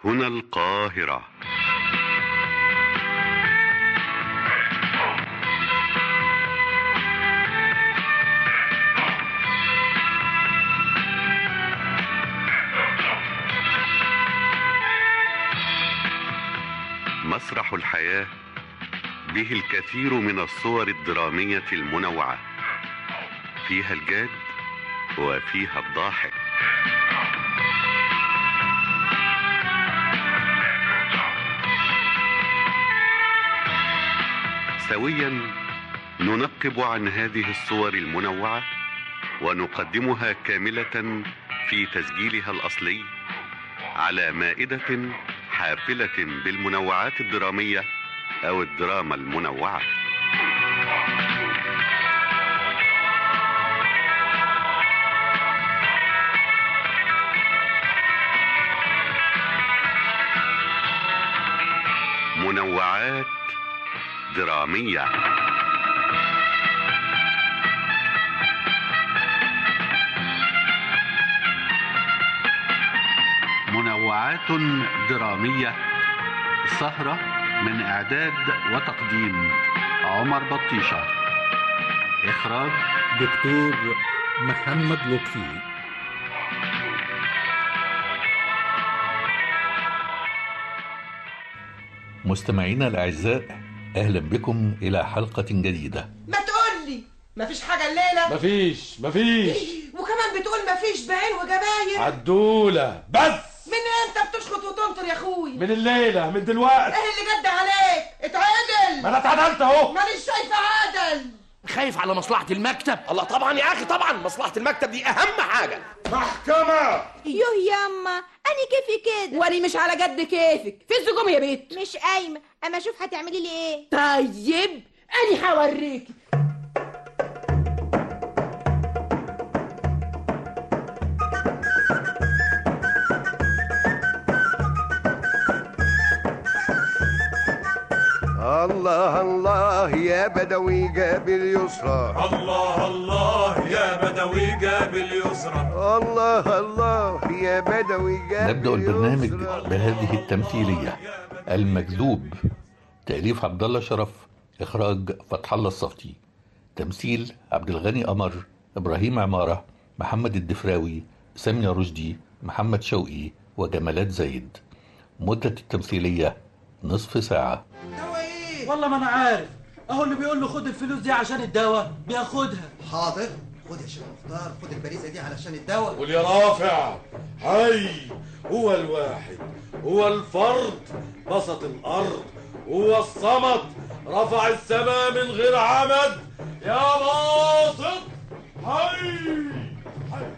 هنا القاهرة مسرح الحياة به الكثير من الصور الدرامية المنوعة فيها الجاد وفيها الضاحك سويا ننقب عن هذه الصور المنوعة ونقدمها كاملة في تسجيلها الأصلي على مائدة حافلة بالمنوعات الدرامية أو الدراما المنوعة منوعات درامية منوعات درامية سهرة من إعداد وتقديم عمر بطيشة إخراج دكتور محمد لطفي مستمعينا الأعزاء أهلا بكم إلى حلقة جديدة ما تقولي مفيش حاجة الليلة مفيش مفيش وكمان بتقول مفيش بعين وجباين عدولة بس من امتى بتشخط وتنطر يا اخوي من الليلة من دلوقتي ايه اللي جد عليك اتعدل ما انا اتعدلت اهو مانيش شايفة عدل خايف على مصلحة المكتب الله طبعا يا اخي طبعا مصلحة المكتب دي اهم حاجة محكمة يوه ياما أنا كيفي كده واني مش على جد كيفك في الزجوم يا بيت مش قايمة أما أشوف هتعملي لي إيه طيب اني هوريكي الله الله يا بدوي قابل يسرى الله الله يا بدوي قابل يسرى الله الله يا بدوي قابل نبدأ البرنامج يسرى. بهذه التمثيلية المكذوب تأليف عبد الله شرف إخراج فتح الله الصفتي تمثيل عبد الغني قمر إبراهيم عمارة محمد الدفراوي سامية رشدي محمد شوقي وجمالات زايد مدة التمثيلية نصف ساعة والله ما انا عارف اهو اللي بيقول له خد الفلوس دي عشان الدواء بياخدها حاضر خد يا شيخ مختار خد البريزه دي علشان الدواء قول يا رافع حي هو الواحد هو الفرد بسط الارض هو الصمد رفع السماء من غير عمد يا باسط حي حي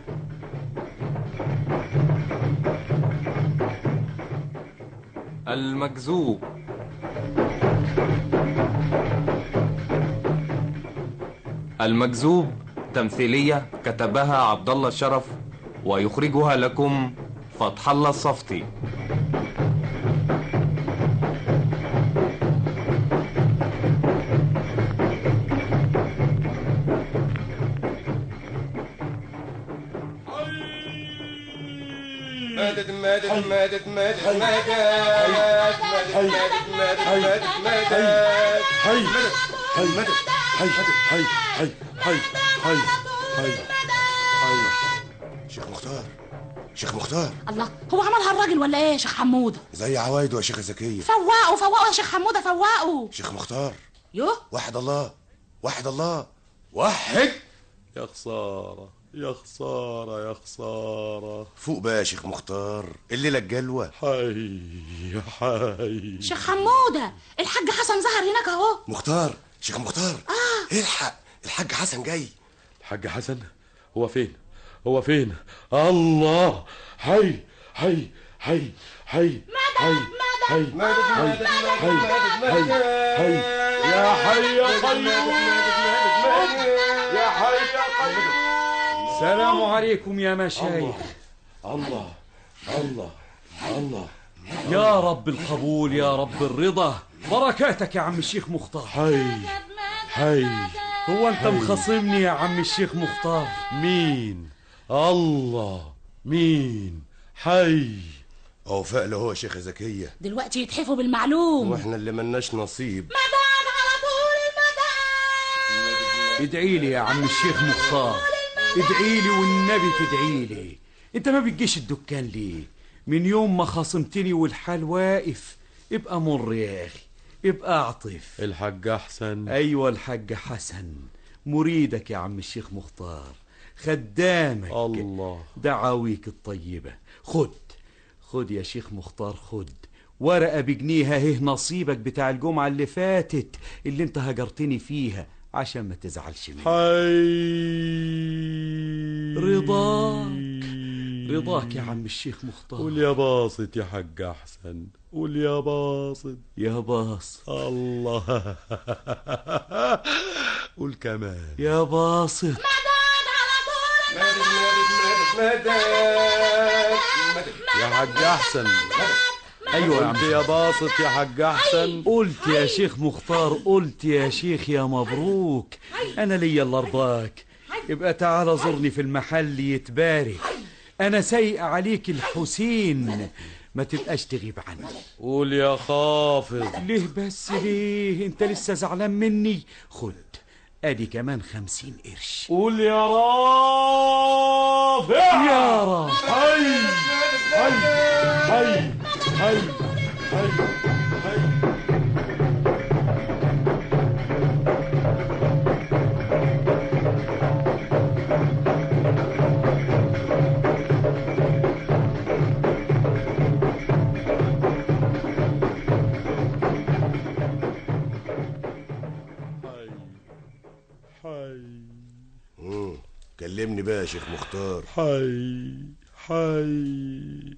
المكذوب المكذوب تمثيلية كتبها عبد الله الشرف ويخرجها لكم فتح الله الصفتي مدد مدد مدد مدد مدد مدد مدد مدد مدد مدد حي حي مدد حي حي حي حي حي حي حي شيخ مختار شيخ مختار الله هو عملها الراجل ولا ايه يا شيخ حموده زي عوايده يا شيخ زكيه فوقوا فوقوا يا شيخ حموده فوقوا شيخ مختار يوه وحد الله وحد الله وحد يا خسارة يا خسارة يا خسارة فوق بقى يا شيخ مختار الليله الجلوه حي حي شيخ حموده الحاج حسن ظهر هناك اهو مختار شيخ مختار اه الحق الحاج حسن جاي الحاج حسن هو فين هو فين الله حي حي حي حي حي حي حي حي حي يا حي يا قيوم يا حي يا قيوم السلام عليكم يا مشايخ الله الله الله يا رب القبول يا رب الرضا بركاتك يا عم الشيخ مختار حي حي هو انت مخاصمني يا عم الشيخ مختار مين الله مين حي اهو فقل هو يا شيخة زكية دلوقتي يتحفوا بالمعلوم واحنا اللي ملناش نصيب مدام على طول المدام ادعي لي يا عم الشيخ مختار ادعي لي والنبي تدعي لي انت ما بتجيش الدكان ليه من يوم ما خاصمتني والحال واقف ابقى مر يا اخي ابقى اعطف الحاج احسن ايوه الحاج حسن مريدك يا عم الشيخ مختار خدامك الله دعاويك الطيبة خد خد يا شيخ مختار خد ورقة بجنيها اهي نصيبك بتاع الجمعة اللي فاتت اللي انت هجرتني فيها عشان ما تزعلش مني رضاك رضاك يا عم الشيخ مختار قول يا باسط يا حاج احسن قول يا باسط يا باسط الله قول كمان يا باسط يا حاج احسن ايوه يا عم قلت يا باسط يا حاج احسن قلت يا شيخ مختار قلت يا شيخ يا مبروك انا ليا اللي ارضاك يبقى تعالى زرني في المحل يتبارك انا سايق عليك الحسين ما تبقاش تغيب عني قول يا خافض ليه بس ليه انت لسه زعلان مني خد ادي كمان خمسين قرش قول يا رافع يا رافع هاي هاي هاي هاي هاي هاي هاي مم. كلمني بقى يا شيخ مختار حي حي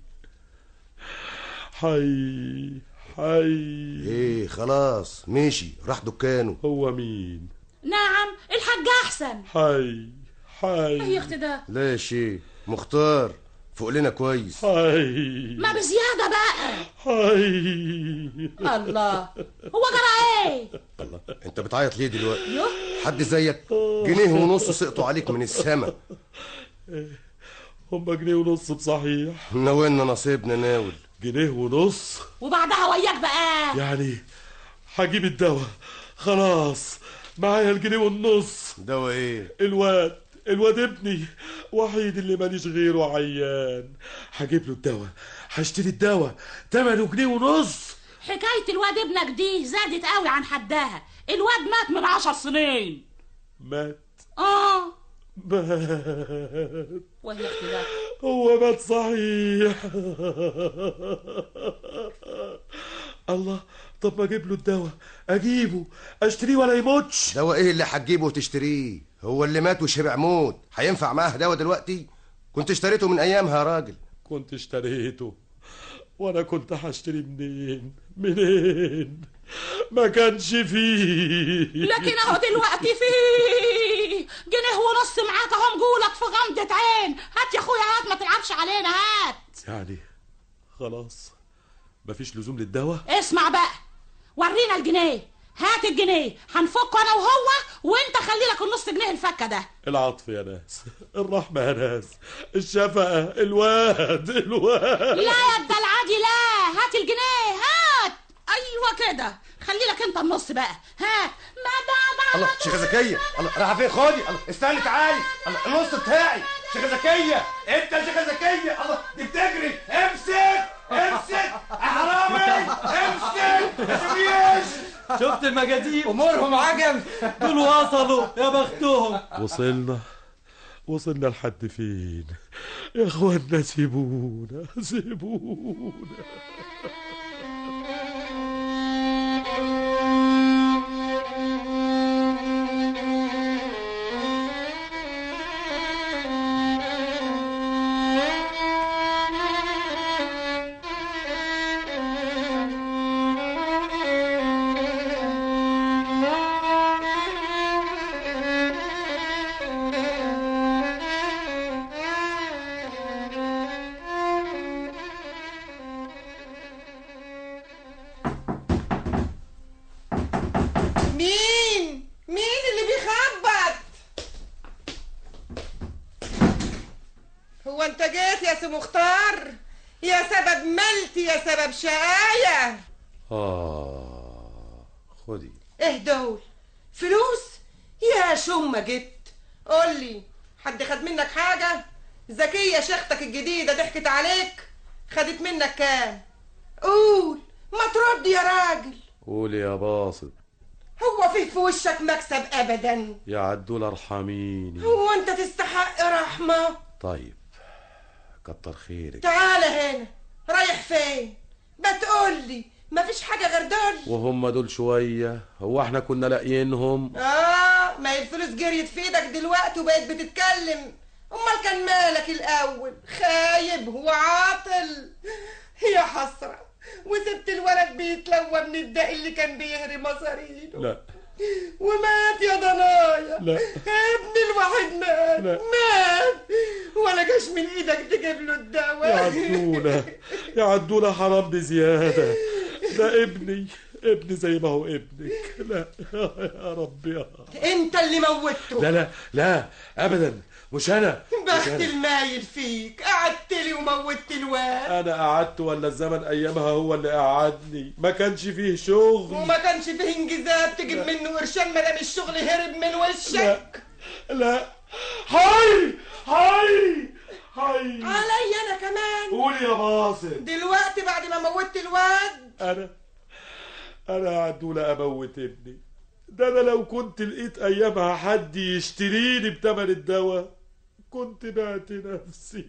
حي حي ايه خلاص مشي راح دكانه هو مين نعم الحاج احسن حي ايه حي يا اختي ده لا يا شيخ مختار فوق لنا كويس حي ما بزياده بقى حي الله هو جرى ايه الله انت بتعيط ليه دلوقتي يوه حد زيك جنيه ونص سقطوا عليك من السما هم جنيه ونص بصحيح ناولنا نصيبنا ناول جنيه ونص وبعدها وياك بقى يعني هجيب الدواء خلاص معايا الجنيه والنص دواء ايه الواد الواد ابني وحيد اللي ماليش غيره عيان هجيب له الدواء هشتري الدواء تمنه جنيه ونص حكايه الواد ابنك دي زادت قوي عن حدها الواد مات من عشر سنين مات اه مات وهي اختي ده هو مات صحيح الله طب ما اجيب له الدواء اجيبه اشتريه ولا يموتش دواء ايه اللي هتجيبه وتشتريه هو اللي مات وشبع موت هينفع معاه دواء دلوقتي كنت اشتريته من ايامها يا راجل كنت اشتريته وانا كنت هشتري منين منين ما كانش فيه لكن اهو دلوقتي فيه جنيه ونص معاك اهو مجولك في غمضة عين هات يا اخويا هات ما تلعبش علينا هات يعني خلاص مفيش لزوم للدواء اسمع بقى ورينا الجنيه هات الجنيه هنفكه انا وهو وانت خلي لك النص جنيه الفكه ده العطف يا ناس الرحمة يا ناس الشفقة الواد الواد لا يا الدلعه دي لا هات الجنيه هات ايوه كده خلي لك انت النص بقى هات ما بابا الله شيخة زكية الله راح فين خدي الله استني تعالي الله النص بتاعي شيخة زكية انت يا شيخة زكية الله دي بتجري امسك امسك يا حرامي امسك ما تسيبيش شفت المجاديب امورهم عجب دول وصلوا يا بختهم وصلنا وصلنا لحد فين يا اخوانا سيبونا سيبونا مين مين اللي بيخبط هو انت جيت يا سي مختار يا سبب ملك يا سبب شقاية آه خدي ايه دول فلوس يا شو ما جبت قولي حد خد منك حاجة زكية شيختك الجديدة ضحكت عليك خدت منك كام قول ما ترد يا راجل قولي يا باسط هو في في وشك مكسب ابدا يا عدول ارحميني هو انت تستحق رحمة طيب كتر خيرك تعال هنا رايح فين بتقولي مفيش حاجة غير دول وهم دول شوية هو احنا كنا لاقيينهم اه ما هي الفلوس جريت في ايدك دلوقتي وبقيت بتتكلم امال كان مالك الاول خايب وعاطل يا حسرة وسبت الولد بيتلوى من الداء اللي كان بيهري مصارينه لا ومات يا ضنايا لا. ابني الواحد مات لا. مات ولا جاش من ايدك تجيب له الدواء يا عدولة يا عدولة حرام بزيادة ده ابني ابني زي ما هو ابنك لا يا رب يا انت اللي موتته لا لا لا ابدا مش انا مش بخت أنا. المايل فيك قعدت لي وموتت الواد انا قعدت ولا الزمن ايامها هو اللي قعدني ما كانش فيه شغل وما كانش فيه انجذاب تجيب منه قرشان ما دام الشغل هرب من وشك لا هاي هاي هاي علي انا كمان قولي يا باسط دلوقتي بعد ما موتت الواد انا انا عدولة اموت ابني ده انا لو كنت لقيت ايامها حد يشتريني بتمن الدواء كنت بعت نفسي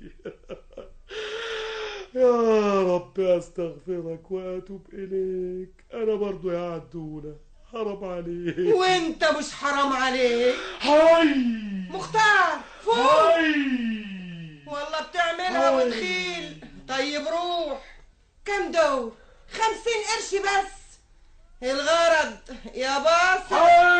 يا رب استغفرك واتوب اليك انا برضو يا عدولة حرام عليك وانت مش حرام عليك هاي مختار فوق هاي والله بتعملها هاي. وتخيل طيب روح كم دور خمسين قرش بس الغرض يا باص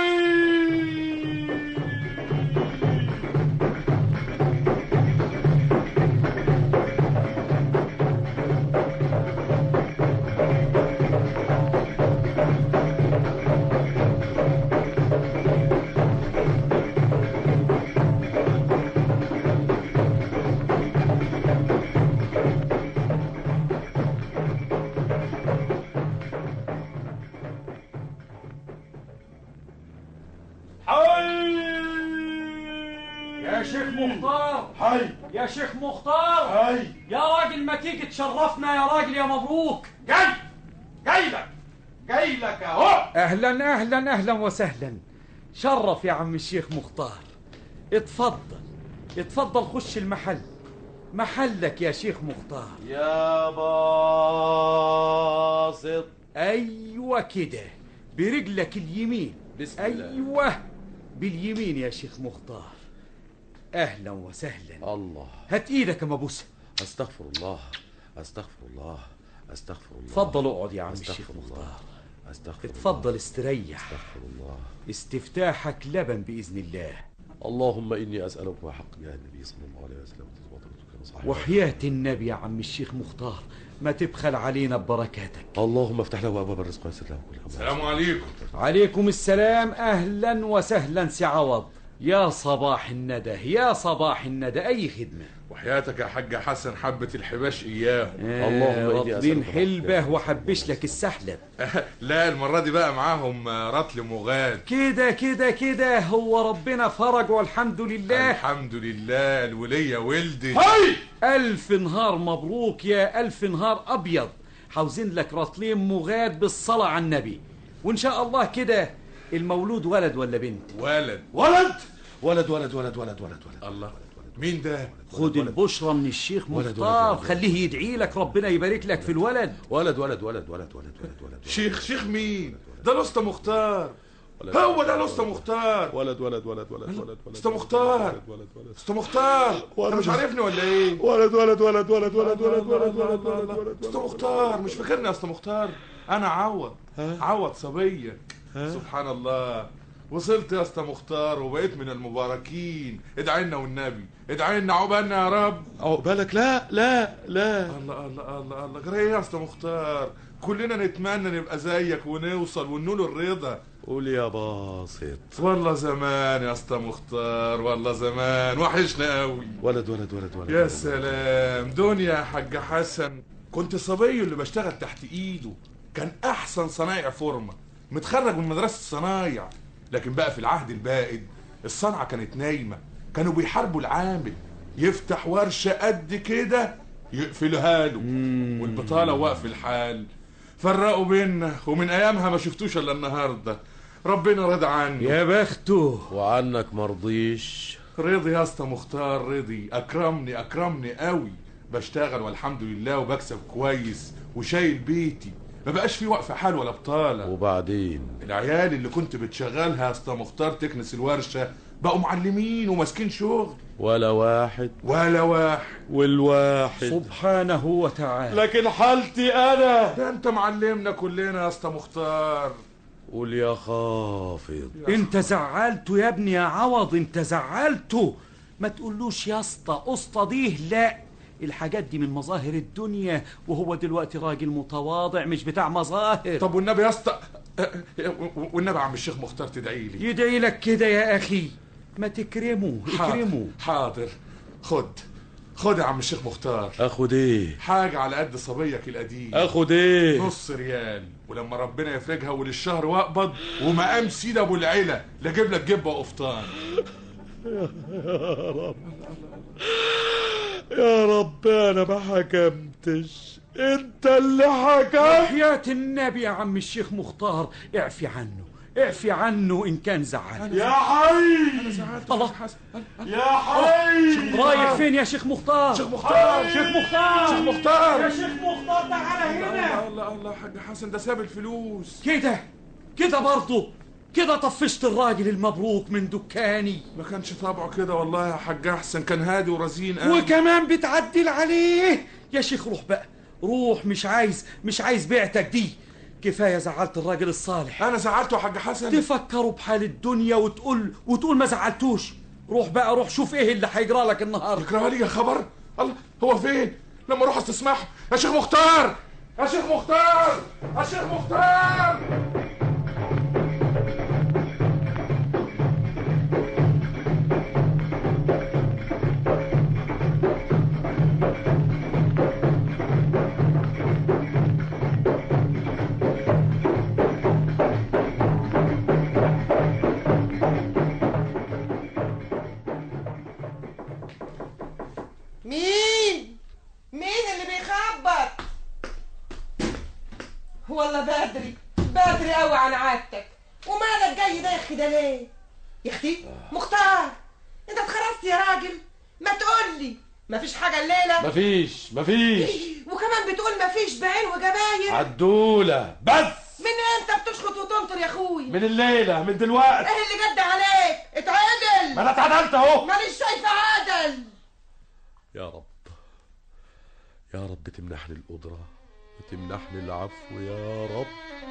يا شيخ مختار هاي يا شيخ مختار هاي يا راجل ما تيجي تشرفنا يا راجل يا مبروك جاي جاي لك جاي لك اهو اهلا اهلا اهلا وسهلا شرف يا عم الشيخ مختار اتفضل اتفضل خش المحل محلك يا شيخ مختار يا باسط ايوه كده برجلك اليمين بسم الله. ايوه باليمين يا شيخ مختار اهلا وسهلا الله هات ايدك يا مبوسه استغفر الله استغفر الله استغفر الله اتفضل اقعد يا عم استغفر الشيخ الله. مختار استغفر اتفضل استريح استغفر الله استفتاحك لبن باذن الله اللهم اني اسالك بحق يا النبي صلى الله عليه وسلم وتزوات رسولك وصحبه وحياة النبي يا عم الشيخ مختار ما تبخل علينا ببركاتك اللهم افتح له ابواب الرزق ويسر له كل خير السلام عليكم عليكم السلام أهلا وسهلا سي عوض يا صباح الندى يا صباح الندى أي خدمة وحياتك يا حاج حسن حبة الحباش إياه اللهم واخدين حلبة وحبش لك السحلب لا المرة دي بقى معاهم رطل مغاد كده كده كده هو ربنا فرج والحمد لله الحمد لله الولية ولدت هاي ألف نهار مبروك يا ألف نهار أبيض حوزين لك رطلين مغاد بالصلاة على النبي وإن شاء الله كده المولود ولد ولا بنت ولد ولد ولد ولد ولد ولد ولد ولد الله مين ده خد البشرى من الشيخ ولد، مختار ولد، ولد. خليه يدعي لك ربنا يبارك لك في الولد ولد ولد ولد ولد ولد ولد ولد شيخ شيخ مين ده الأسطى مختار ولد. هو ده الأسطى مختار ولد ولد ولد ولد ولد ولد أسطى مختار ولد ولد ولد أسطى مختار أنت مش عارفني ولا إيه ولد ولد ولد ولد ولد ولد ولد ولد ولد ولد أسطى مختار مش فاكرني يا أسطى مختار أنا عوض عوض صبية سبحان الله وصلت يا اسطى مختار وبقيت من المباركين ادعي لنا والنبي ادعي لنا عقبالنا يا رب عقبالك لا لا لا الله الله الله الله جرى ايه يا اسطى مختار كلنا نتمنى نبقى زيك ونوصل وننول الرضا قول يا باسط والله زمان يا اسطى مختار والله زمان وحشنا قوي ولد ولد ولد ولد يا ولد. سلام دنيا يا حاج حسن كنت صبي اللي بشتغل تحت ايده كان احسن صنايع فورمه متخرج من مدرسه الصنايع لكن بقى في العهد البائد الصنعه كانت نايمه كانوا بيحاربوا العامل يفتح ورشه قد كده يقفلها له والبطاله واقف الحال فرقوا بينا ومن ايامها ما شفتوش الا النهارده ربنا رضى عني يا بخته وعنك مرضيش رضي يا اسطى مختار رضي اكرمني اكرمني قوي بشتغل والحمد لله وبكسب كويس وشايل بيتي ما بقاش في وقف حال ولا بطاله وبعدين العيال اللي كنت بتشغلها يا اسطى مختار تكنس الورشه بقوا معلمين وماسكين شغل ولا واحد ولا واحد والواحد سبحانه وتعالى لكن حالتي انا ده انت معلمنا كلنا يا اسطى مختار قول يا خافض انت زعلته يا ابني يا عوض انت زعلته ما تقولوش يا اسطى اسطى ديه لا الحاجات دي من مظاهر الدنيا وهو دلوقتي راجل متواضع مش بتاع مظاهر طب والنبي يا اسطى والنبي يا عم الشيخ مختار تدعي لي يدعي لك كده يا اخي ما تكرمه اكرمه حاضر خد خد يا عم الشيخ مختار اخد ايه حاجة على قد صبيك القديم اخد ايه نص ريال ولما ربنا يفرجها وللشهر واقبض ومقام سيد ابو العيلة لاجيب لك جبة وقفطان يا رب يا رب انا ما حكمتش انت اللي حكمت وحياة النبي يا عم الشيخ مختار اعفي عنه اعفي عنه ان كان زعل يا حي انا زعلت الله يا حي رايح فين يا شيخ مختار شيخ مختار شيخ مختار شيخ مختار يا شيخ مختار تعالى هنا الله الله الله حاج حسن ده ساب الفلوس كده كده برضه كده طفشت الراجل المبروك من دكاني ما كانش طبعه كده والله يا حاج حسن كان هادي ورزين قوي وكمان بتعدل عليه يا شيخ روح بقى روح مش عايز مش عايز بيعتك دي كفايه زعلت الراجل الصالح انا زعلته يا حاج حسن تفكروا بحال الدنيا وتقول وتقول ما زعلتوش روح بقى روح شوف ايه اللي هيجرى لك النهارده يجرى لي يا خبر الله هو فين لما اروح استسمحه يا شيخ مختار يا شيخ مختار يا شيخ مختار مين مين اللي بيخبط والله بدري بدري قوي عن عادتك ومالك جاي دايخ كده ليه يا اختي مختار انت اتخرجت يا راجل ما تقول لي مفيش حاجه الليله مفيش مفيش وكمان بتقول مفيش بعين وجباين عدولة بس من امتى بتشخط وتنطر يا اخويا من الليلة من دلوقتي ايه اللي جد عليك اتعدل ما انا اتعدلت اهو مانيش شايفه عدل يا رب يا رب تمنحني القدرة وتمنحني العفو يا رب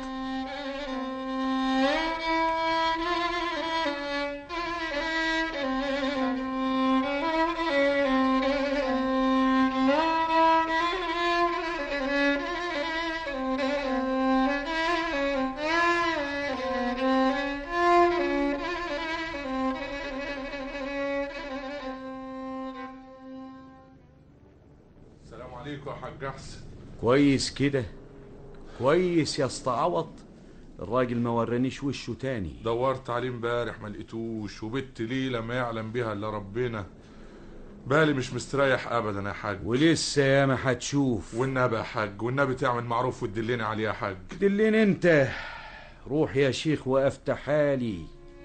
السلام عليكم يا حاج حسن كويس كده كويس يا اسطى عوض الراجل ما ورانيش وشه تاني دورت عليه امبارح ما لقيتوش وبت ليله ما يعلم بها الا ربنا بالي مش مستريح ابدا يا حاج ولسه يا ما هتشوف والنبي يا حاج والنبي تعمل معروف وتدلني عليه يا حاج دلين انت روح يا شيخ وافتح حالي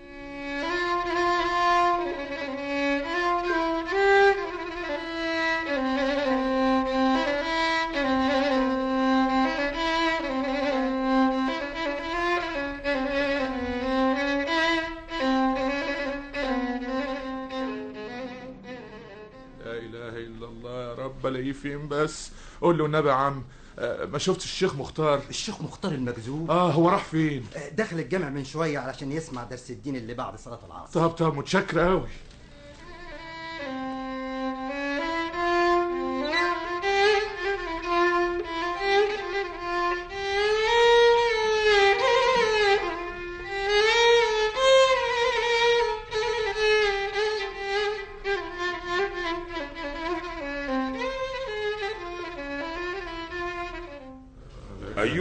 لا اله الا الله يا رب الاقيه فين بس قول له النبي يا عم آه، ما شفتش الشيخ مختار الشيخ مختار المجذوب اه هو راح فين دخل الجامع من شويه علشان يسمع درس الدين اللي بعد صلاه العصر طب طب متشكر قوي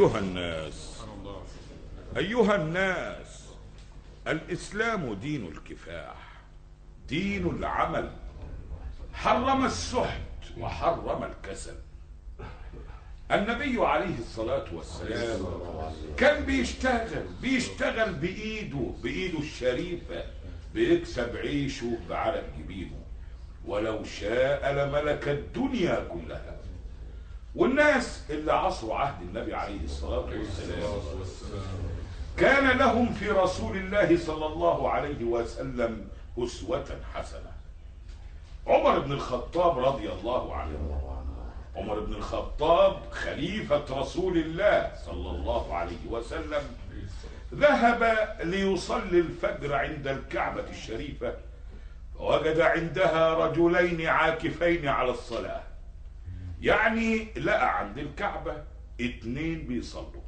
أيها الناس أيها الناس الإسلام دين الكفاح دين العمل حرم السحت وحرم الكسل النبي عليه الصلاة والسلام كان بيشتغل بيشتغل بإيده بإيده الشريفة بيكسب عيشه بعرق جبينه ولو شاء لملك الدنيا كلها والناس اللي عصروا عهد النبي عليه الصلاة والسلام كان لهم في رسول الله صلى الله عليه وسلم أسوة حسنة عمر بن الخطاب رضي الله عنه عمر بن الخطاب خليفة رسول الله صلى الله عليه وسلم ذهب ليصلي الفجر عند الكعبة الشريفة فوجد عندها رجلين عاكفين على الصلاة يعني لقى عند الكعبة اتنين بيصلوا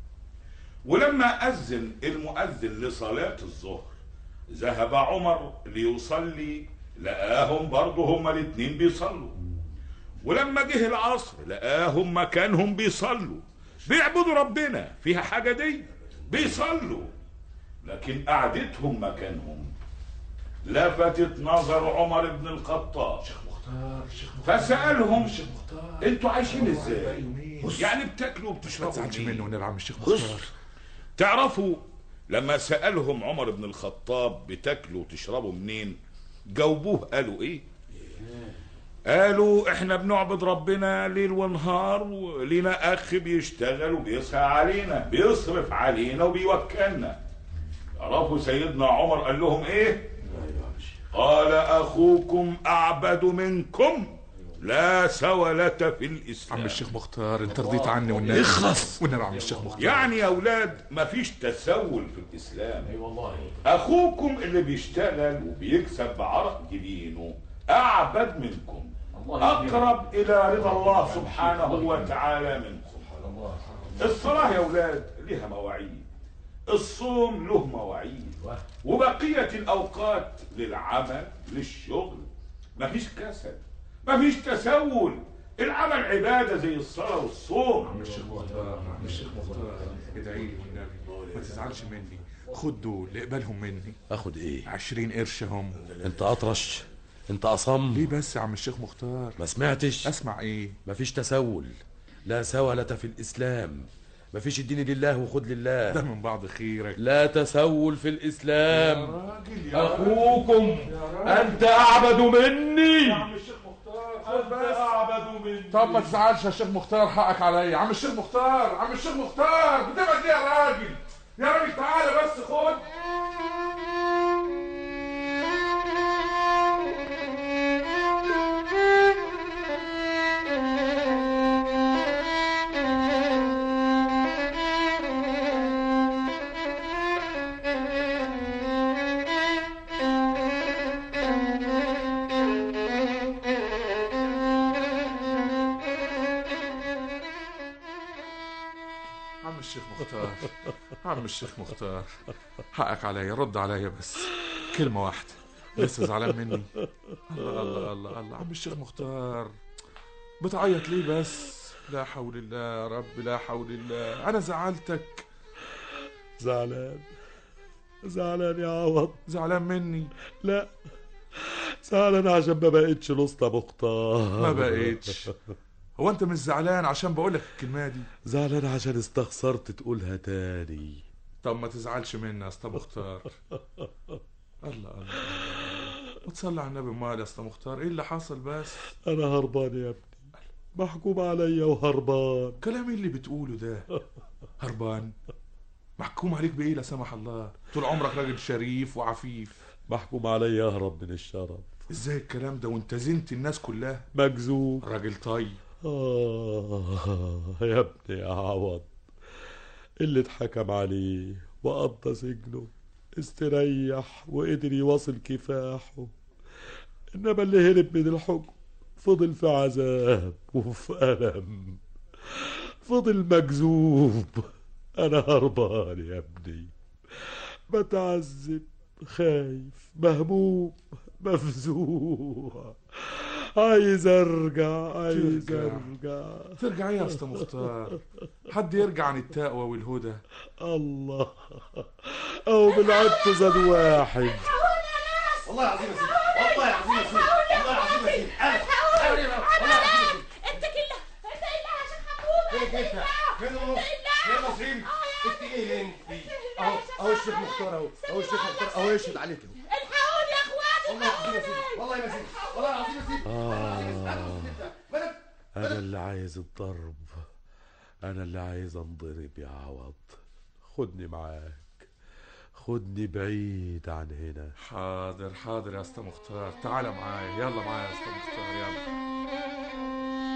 ولما أذن المؤذن لصلاة الظهر ذهب عمر ليصلي لقاهم برضه هما الاتنين بيصلوا ولما جه العصر لقاهم مكانهم بيصلوا بيعبدوا ربنا فيها حاجة دي بيصلوا لكن قعدتهم مكانهم لفتت نظر عمر بن الخطاب فسألهم انتوا عايشين ازاي يعني بتاكلوا ما وبتشربوا تزعلش منين؟ منه ونلعب عم الشيخ بص، مختار تعرفوا لما سألهم عمر بن الخطاب بتاكلوا وتشربوا منين جاوبوه قالوا ايه قالوا احنا بنعبد ربنا ليل ونهار ولينا اخ بيشتغل وبيسعى علينا بيصرف علينا وبيوكلنا تعرفوا سيدنا عمر قال لهم ايه قال اخوكم اعبد منكم لا سولة في الاسلام عم الشيخ مختار انت رضيت عني والنبي اخلص والنبي عم الشيخ مختار يعني يا اولاد مفيش تسول في الاسلام اي والله اخوكم اللي بيشتغل وبيكسب بعرق جبينه اعبد منكم اقرب الى رضا الله سبحانه وتعالى منكم الصلاه يا اولاد لها مواعيد الصوم له مواعيد وبقيه الاوقات للعمل للشغل مفيش كسل مفيش تسول العمل عباده زي الصلاه والصوم عم الشيخ مختار عم الشيخ مختار ادعي لي والنبي ما تزعلش مني خد دول اقبلهم مني اخد ايه عشرين قرش هم انت اطرش انت اصم ليه بس يا عم الشيخ مختار ما سمعتش اسمع ايه مفيش تسول لا سولة في الاسلام مفيش الدين لله وخد لله ده من بعض خيرك لا تسول في الاسلام يا راجل يا اخوكم انت اعبد مني خد بس طب ما تزعلش يا شيخ مختار حقك عليا عم الشيخ مختار عم الشيخ مختار بتبعد ليه يا راجل يا راجل تعالى بس خد عم الشيخ مختار عم الشيخ مختار حقك عليا رد عليا بس كلمة واحدة لسه زعلان مني الله الله الله الله عم الشيخ مختار بتعيط ليه بس لا حول الله يا رب لا حول الله انا زعلتك زعلان زعلان يا عوض زعلان مني لا زعلان عشان ما بقتش لسطى مختار ما بقيتش هو انت مش زعلان عشان بقول لك الكلمه دي زعلان عشان استخسرت تقولها تاني طب ما تزعلش مني يا اسطى مختار الله الله وتصلي على النبي امال يا اسطى مختار ايه اللي حصل بس انا هربان يا ابني محكوم عليا وهربان كلام إيه اللي بتقوله ده هربان محكوم عليك بايه لا سمح الله طول عمرك راجل شريف وعفيف محكوم عليا اهرب من الشرف ازاي الكلام ده وانت زنت الناس كلها مجذوب راجل طيب آه يا ابني يا عوض اللي اتحكم عليه وقضى سجنه استريح وقدر يواصل كفاحه انما اللي هرب من الحكم فضل في عذاب وفي ألم فضل مجذوب أنا هربان يا ابني بتعذب خايف مهموم مفزوع عايز ارجع عايز ترجع. ارجع ترجع ايه يا اسطى مختار حد يرجع عن التقوى والهدى الله او بالعدت زاد واحد والله العظيم يا سيدي والله العظيم يا سيدي والله العظيم يا سيدي انا أنا- والله العظيم يا سيدي انت كله انت الا يا شيخ حموده فين انت فين النص فين النصرين انت ايه انت اهو اهو الشيخ مختار اهو اهو الشيخ مختار اهو يشهد عليك اهو الحقوني يا اخواتي والله العظيم يا سيدي والله يا سيدي والله العظيم يا سيدي آه أنا اللي عايز الضرب أنا اللي عايز أنضرب يا عوض خدني معاك خدني بعيد عن هنا حاضر حاضر يا اسطى مختار تعالى معايا يلا معايا يا اسطى مختار يلا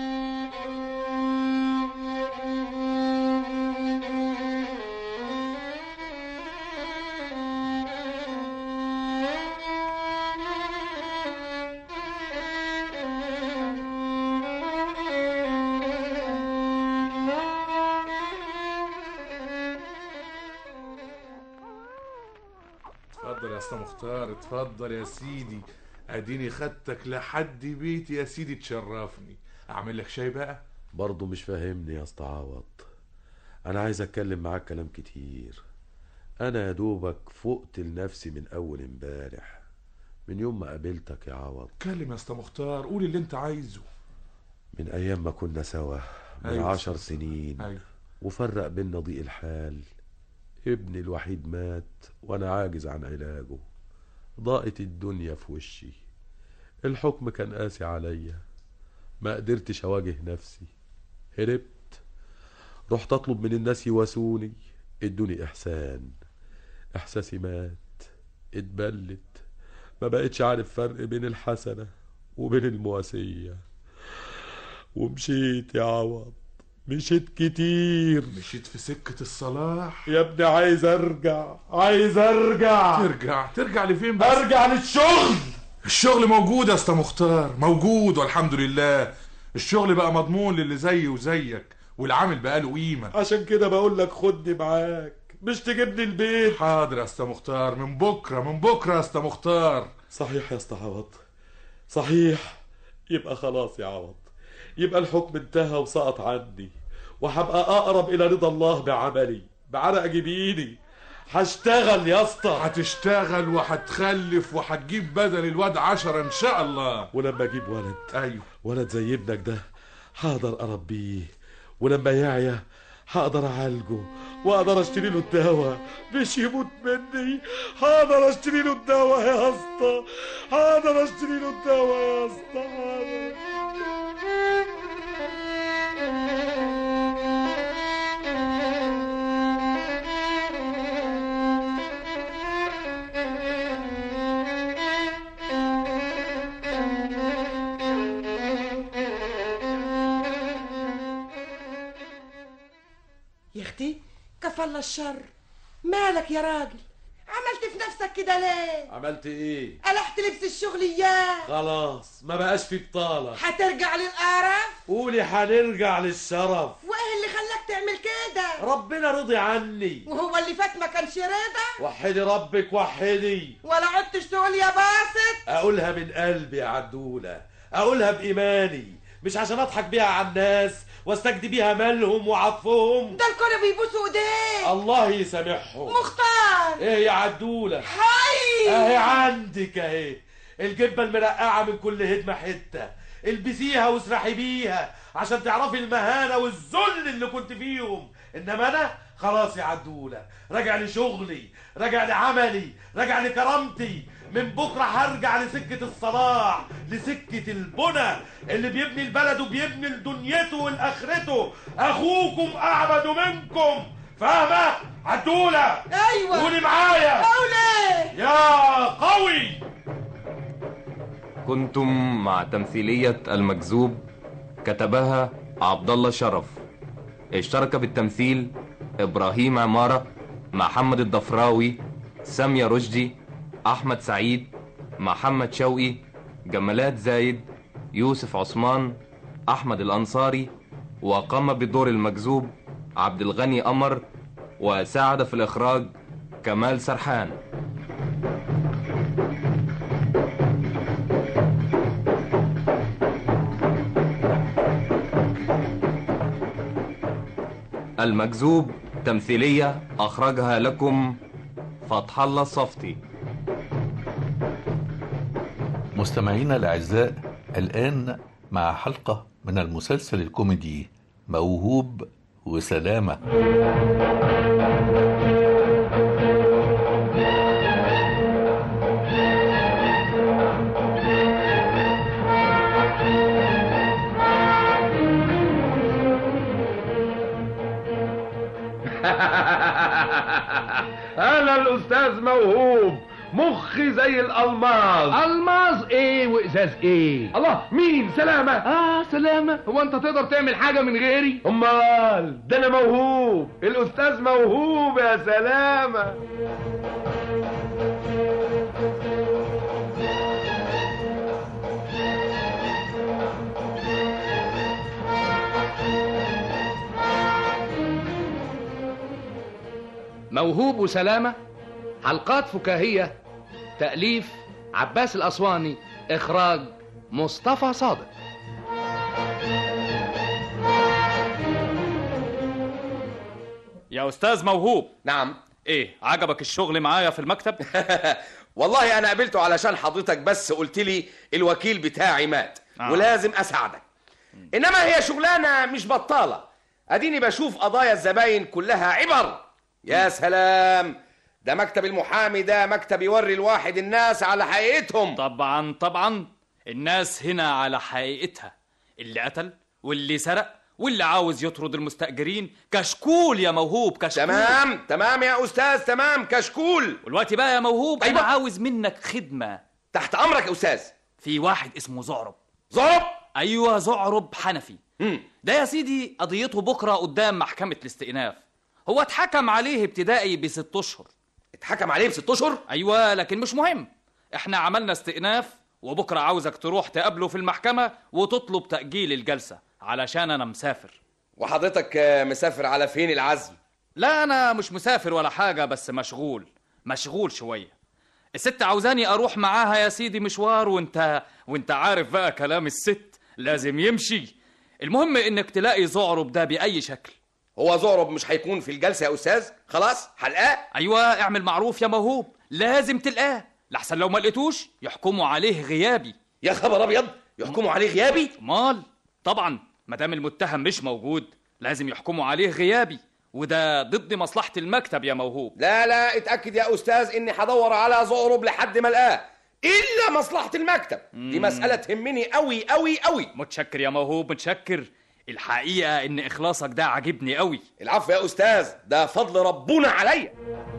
اتفضل يا اسطى مختار اتفضل يا سيدي اديني خدتك لحد بيتي يا سيدي تشرفني اعمل لك شاي بقى برضه مش فاهمني يا اسطى عوض أنا عايز أتكلم معاك كلام كتير أنا يا دوبك فقت لنفسي من أول امبارح من يوم ما قابلتك يا عوض اتكلم يا اسطى مختار قول اللي انت عايزه من أيام ما كنا سوا من أيوة. عشر سنين أيوة. وفرق بينا ضيق الحال ابني الوحيد مات وأنا عاجز عن علاجه ضاقت الدنيا في وشي الحكم كان قاسي عليا ما قدرتش أواجه نفسي هربت رحت أطلب من الناس يواسوني ادوني إحسان إحساسي مات اتبلت ما بقتش عارف فرق بين الحسنة وبين المواسية ومشيت يا عوض مشيت كتير مشيت في سكة الصلاح يا ابني عايز ارجع عايز ارجع ترجع ترجع لفين بس ارجع للشغل الشغل موجود يا اسطى مختار موجود والحمد لله الشغل بقى مضمون للي زيي وزيك والعامل بقى له قيمه عشان كده بقول لك خدني معاك مش تجيبني البيت حاضر يا اسطى مختار من بكره من بكره يا اسطى مختار صحيح يا اسطى عوض صحيح يبقى خلاص يا عوض يبقى الحكم انتهى وسقط عني وهبقى اقرب الى رضا الله بعملي بعرق جبيني هشتغل يا اسطى هتشتغل وهتخلف وهتجيب بدل الواد عشرة ان شاء الله ولما اجيب ولد ايوه ولد زي ابنك ده هقدر اربيه ولما يعيا هقدر اعالجه واقدر اشتري له الدواء مش يموت مني هقدر اشتري له الدواء يا اسطى هقدر اشتري له الدواء يا اسطى هقدر. يا اختي كفى الله الشر مالك يا راجل عملت في نفسك كده ليه عملت ايه قلحت لبس الشغل اياه خلاص ما بقاش في بطالة هترجع للقرف قولي هنرجع للشرف وايه اللي خلاك تعمل كده ربنا رضي عني وهو اللي فات ما كانش رضا وحدي ربك وحدي ولا عدتش تقول يا باسط اقولها من قلبي يا عدولة اقولها بايماني مش عشان اضحك بيها على الناس واستجدي بيها مالهم وعطفهم ده الكل بيبوسوا ايديه الله يسامحهم مختار ايه يا عدولة حي اهي عندك اهي الجبة المرقعة من كل هدمة حتة البسيها واسرحي بيها عشان تعرفي المهانة والذل اللي كنت فيهم انما انا خلاص يا عدولة راجع لشغلي راجع لعملي راجع لكرامتي من بكرة هرجع لسكة الصلاح لسكة البنى اللي بيبني البلد وبيبني لدنيته ولآخرته أخوكم أعبد منكم فاهمة؟ عدولة ايوه قولي معايا قولي يا قوي كنتم مع تمثيلية المكذوب كتبها عبد الله شرف اشترك بالتمثيل إبراهيم عمارة محمد الضفراوي سامية رشدي أحمد سعيد محمد شوقي جمالات زايد يوسف عثمان أحمد الأنصاري وقام بدور المكذوب عبد الغني قمر وساعد في الإخراج كمال سرحان المكذوب تمثيلية أخرجها لكم فتح الله الصفتي مستمعينا الأعزاء الآن مع حلقة من المسلسل الكوميدي موهوب وسلامة انا الاستاذ موهوب مخي زي الالماظ الماظ ايه وازاز ايه الله مين سلامة اه سلامة هو انت تقدر تعمل حاجة من غيري امال ده انا موهوب الاستاذ موهوب يا سلامة موهوب وسلامة حلقات فكاهية تأليف عباس الأسواني إخراج مصطفى صادق يا استاذ موهوب نعم ايه عجبك الشغل معايا في المكتب والله انا قابلته علشان حضرتك بس قلت لي الوكيل بتاعي مات آه. ولازم اساعدك انما هي شغلانه مش بطاله اديني بشوف قضايا الزباين كلها عبر يا سلام ده مكتب المحامي ده مكتب يوري الواحد الناس على حقيقتهم طبعا طبعا الناس هنا على حقيقتها اللي قتل واللي سرق واللي عاوز يطرد المستأجرين كشكول يا موهوب كشكول تمام تمام يا استاذ تمام كشكول والوقت بقى يا موهوب أيوة. انا عاوز منك خدمة تحت امرك يا استاذ في واحد اسمه زعرب زعرب ايوه زعرب حنفي مم. ده يا سيدي قضيته بكره قدام محكمة الاستئناف هو اتحكم عليه ابتدائي بست اشهر اتحكم عليه بست اشهر ايوه لكن مش مهم احنا عملنا استئناف وبكره عاوزك تروح تقابله في المحكمة وتطلب تأجيل الجلسة علشان انا مسافر وحضرتك آه، مسافر على فين العزم لا انا مش مسافر ولا حاجة بس مشغول مشغول شوية الست عاوزاني اروح معاها يا سيدي مشوار وانت وانت عارف بقى كلام الست لازم يمشي المهم انك تلاقي زعرب ده باي شكل هو زعرب مش هيكون في الجلسه يا استاذ خلاص هلقاه ايوه اعمل معروف يا موهوب لازم تلقاه لحسن لو ما لقيتوش يحكموا عليه غيابي يا خبر ابيض يحكموا عليه غيابي مال طبعا ما دام المتهم مش موجود لازم يحكموا عليه غيابي وده ضد مصلحة المكتب يا موهوب لا لا اتاكد يا استاذ اني هدور على زعرب لحد ما القاه الا مصلحه المكتب دي مم. مساله تهمني قوي قوي قوي متشكر يا موهوب متشكر الحقيقة ان اخلاصك ده عاجبني قوي العفو يا استاذ ده فضل ربنا عليا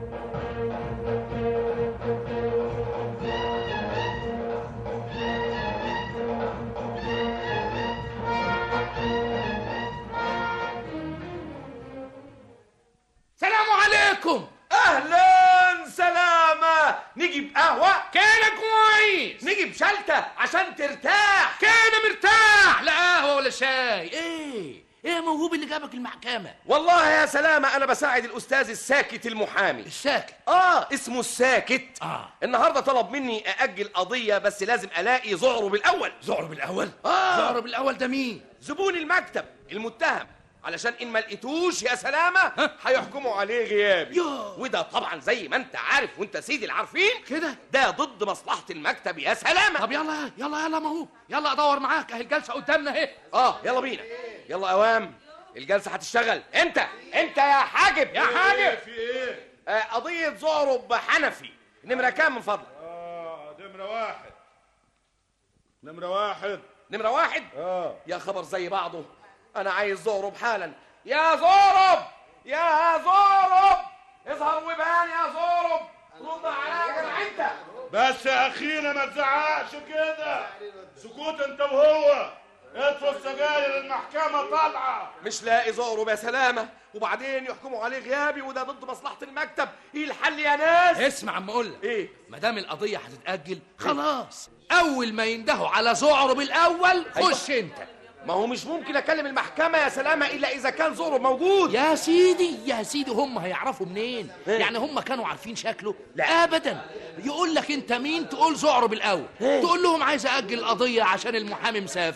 سلام عليكم اهلا سلامه نجيب قهوه كان كويس نجيب شلته عشان ترتاح كان مرتاح لا قهوة ولا شاي ايه ايه موهوب اللي جابك المحكمة والله يا سلامة أنا بساعد الأستاذ الساكت المحامي الساكت آه اسمه الساكت آه. النهاردة طلب مني أأجل قضية بس لازم ألاقي زعرب الأول زعرب الأول آه زعرب الأول ده مين زبون المكتب المتهم علشان إن ما لقيتوش يا سلامة هيحكموا عليه غيابي يوه. وده طبعا زي ما أنت عارف وأنت سيدي العارفين كده ده ضد مصلحة المكتب يا سلامة طب يلا يلا يلا موهوب يلا ادور معاك اهي الجلسة قدامنا اهي آه يلا بينا يلا أوام الجلسة هتشتغل أنت أنت يا حاجب يا حاجب في ايه؟ آه، قضية زعرب حنفي نمرة كام من فضلك؟ اه نمرة واحد نمرة واحد نمرة واحد؟ اه يا خبر زي بعضه أنا عايز زعرب حالا يا زعرب يا زعرب اظهر وبان يا زعرب رد عليا يا جدع أنت بس يا اخينا ما تزعقش كده سكوت انت وهو اطفوا السجاير المحكمة طالعة مش لاقي زعرب يا سلامة وبعدين يحكموا عليه غيابي وده ضد مصلحة المكتب ايه الحل يا ناس؟ اسمع عم اقول لك ايه؟ ما دام القضية هتتأجل خلاص اول ما يندهوا على زعرب الاول خش انت ما هو مش ممكن اكلم المحكمة يا سلامة الا اذا كان زعرب موجود يا سيدي يا سيدي هم هيعرفوا منين إيه؟ يعني هم كانوا عارفين شكله لا. ابدا يقول لك انت مين تقول زعرب الاول تقول لهم عايز اجل القضيه عشان المحامي مسافر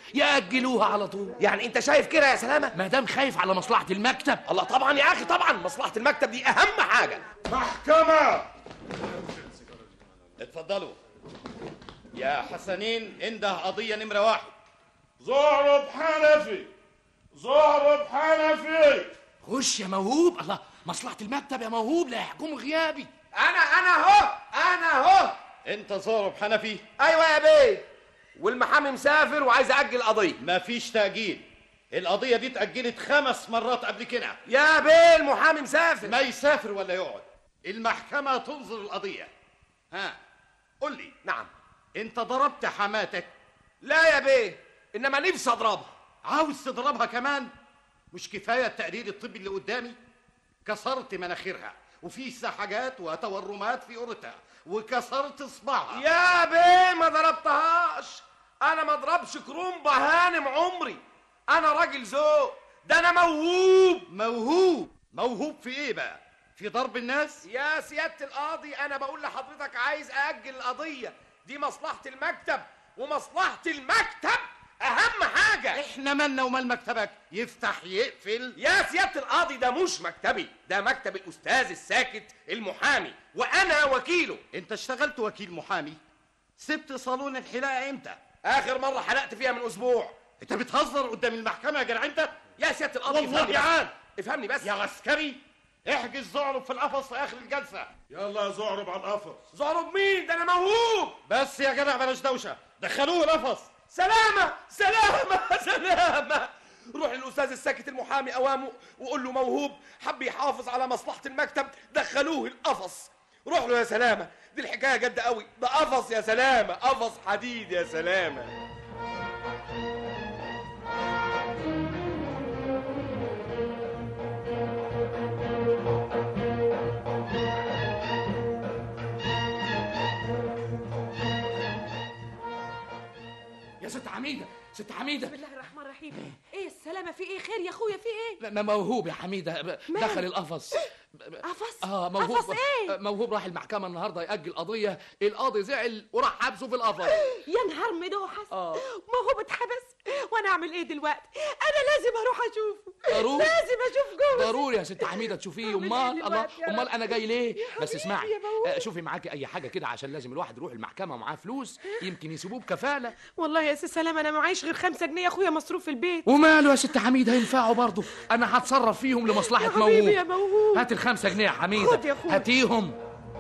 ياجلوها على طول يعني انت شايف كده يا سلامه ما دام خايف على مصلحه المكتب الله طبعا يا اخي طبعا مصلحه المكتب دي اهم حاجه محكمه اتفضلوا يا حسنين انده قضية نمرة واحد زهرب حنفي زهرب حنفي خش يا موهوب الله مصلحه المكتب يا موهوب لا يحكم غيابي انا انا اهو انا اهو انت زهرب حنفي ايوه يا بيه والمحامي مسافر وعايز اجل قضيه مفيش تأجيل القضية دي اتأجلت خمس مرات قبل كده يا بيه المحامي مسافر ما يسافر ولا يقعد المحكمة تنظر القضية ها قول لي نعم انت ضربت حماتك لا يا بيه انما نفسي اضربها عاوز تضربها كمان مش كفاية التقرير الطبي اللي قدامي كسرت مناخيرها وفي سحجات وتورمات في قرتها وكسرت صباعها يا بيه ما ضربتهاش انا ما اضربش كرومبة هانم عمري انا راجل ذوق ده انا موهوب موهوب موهوب في ايه بقى في ضرب الناس يا سيادة القاضي انا بقول لحضرتك عايز اجل القضية دي مصلحة المكتب ومصلحة المكتب اهم حاجة احنا مالنا ومال مكتبك يفتح يقفل يا سيادة القاضي ده مش مكتبي ده مكتب الاستاذ الساكت المحامي وانا وكيله انت اشتغلت وكيل محامي سبت صالون الحلاقة امتى اخر مرة حلقت فيها من اسبوع انت بتهزر قدام المحكمة يا جدع انت يا سيادة القاضي والله افهمني يا بس. عاد افهمني بس يا عسكري احجز زعرب في القفص في اخر الجلسة يلا يا زهرب على القفص زهرب مين ده انا موهوب بس يا جدع بلاش دوشة دخلوه القفص سلامة سلامة سلامة روح للأستاذ الساكت المحامي أوامه وقول له موهوب حب يحافظ على مصلحة المكتب دخلوه القفص روح له يا سلامة دي الحكاية جد قوي ده قفص يا سلامة قفص حديد يا سلامة يا ست حميده ست حميده بسم الله الرحمن الرحيم ايه السلامة في ايه خير يا اخويا في ايه م- موهوب يا حميده ب- مال؟ دخل القفص قفص اه موهوب قفص ايه موهوب راح المحكمه النهارده ياجل قضيه القاضي زعل وراح حبسه في القفص يا نهار مدوحس آه. ما هو اتحبس وانا اعمل ايه دلوقتي انا لازم اروح اشوفه ضروري. لازم اشوف جوزي ضروري يا ست حميده تشوفيه أعمل إيه امال الله دلوقتي يا رب؟ امال انا جاي ليه بس اسمعي يا موهوب. آه، شوفي معاكي اي حاجه كده عشان لازم الواحد يروح المحكمه ومعاه فلوس يمكن يسيبوه بكفاله والله يا سي سلام انا معيش غير خمسة جنيه يا اخويا مصروف في البيت وماله يا ست حميده ينفعوا برضه انا هتصرف فيهم لمصلحه يا حبيبي موهوب يا موهوب. هات الخمسة جنيه يا حميده خد يا أخويا. هاتيهم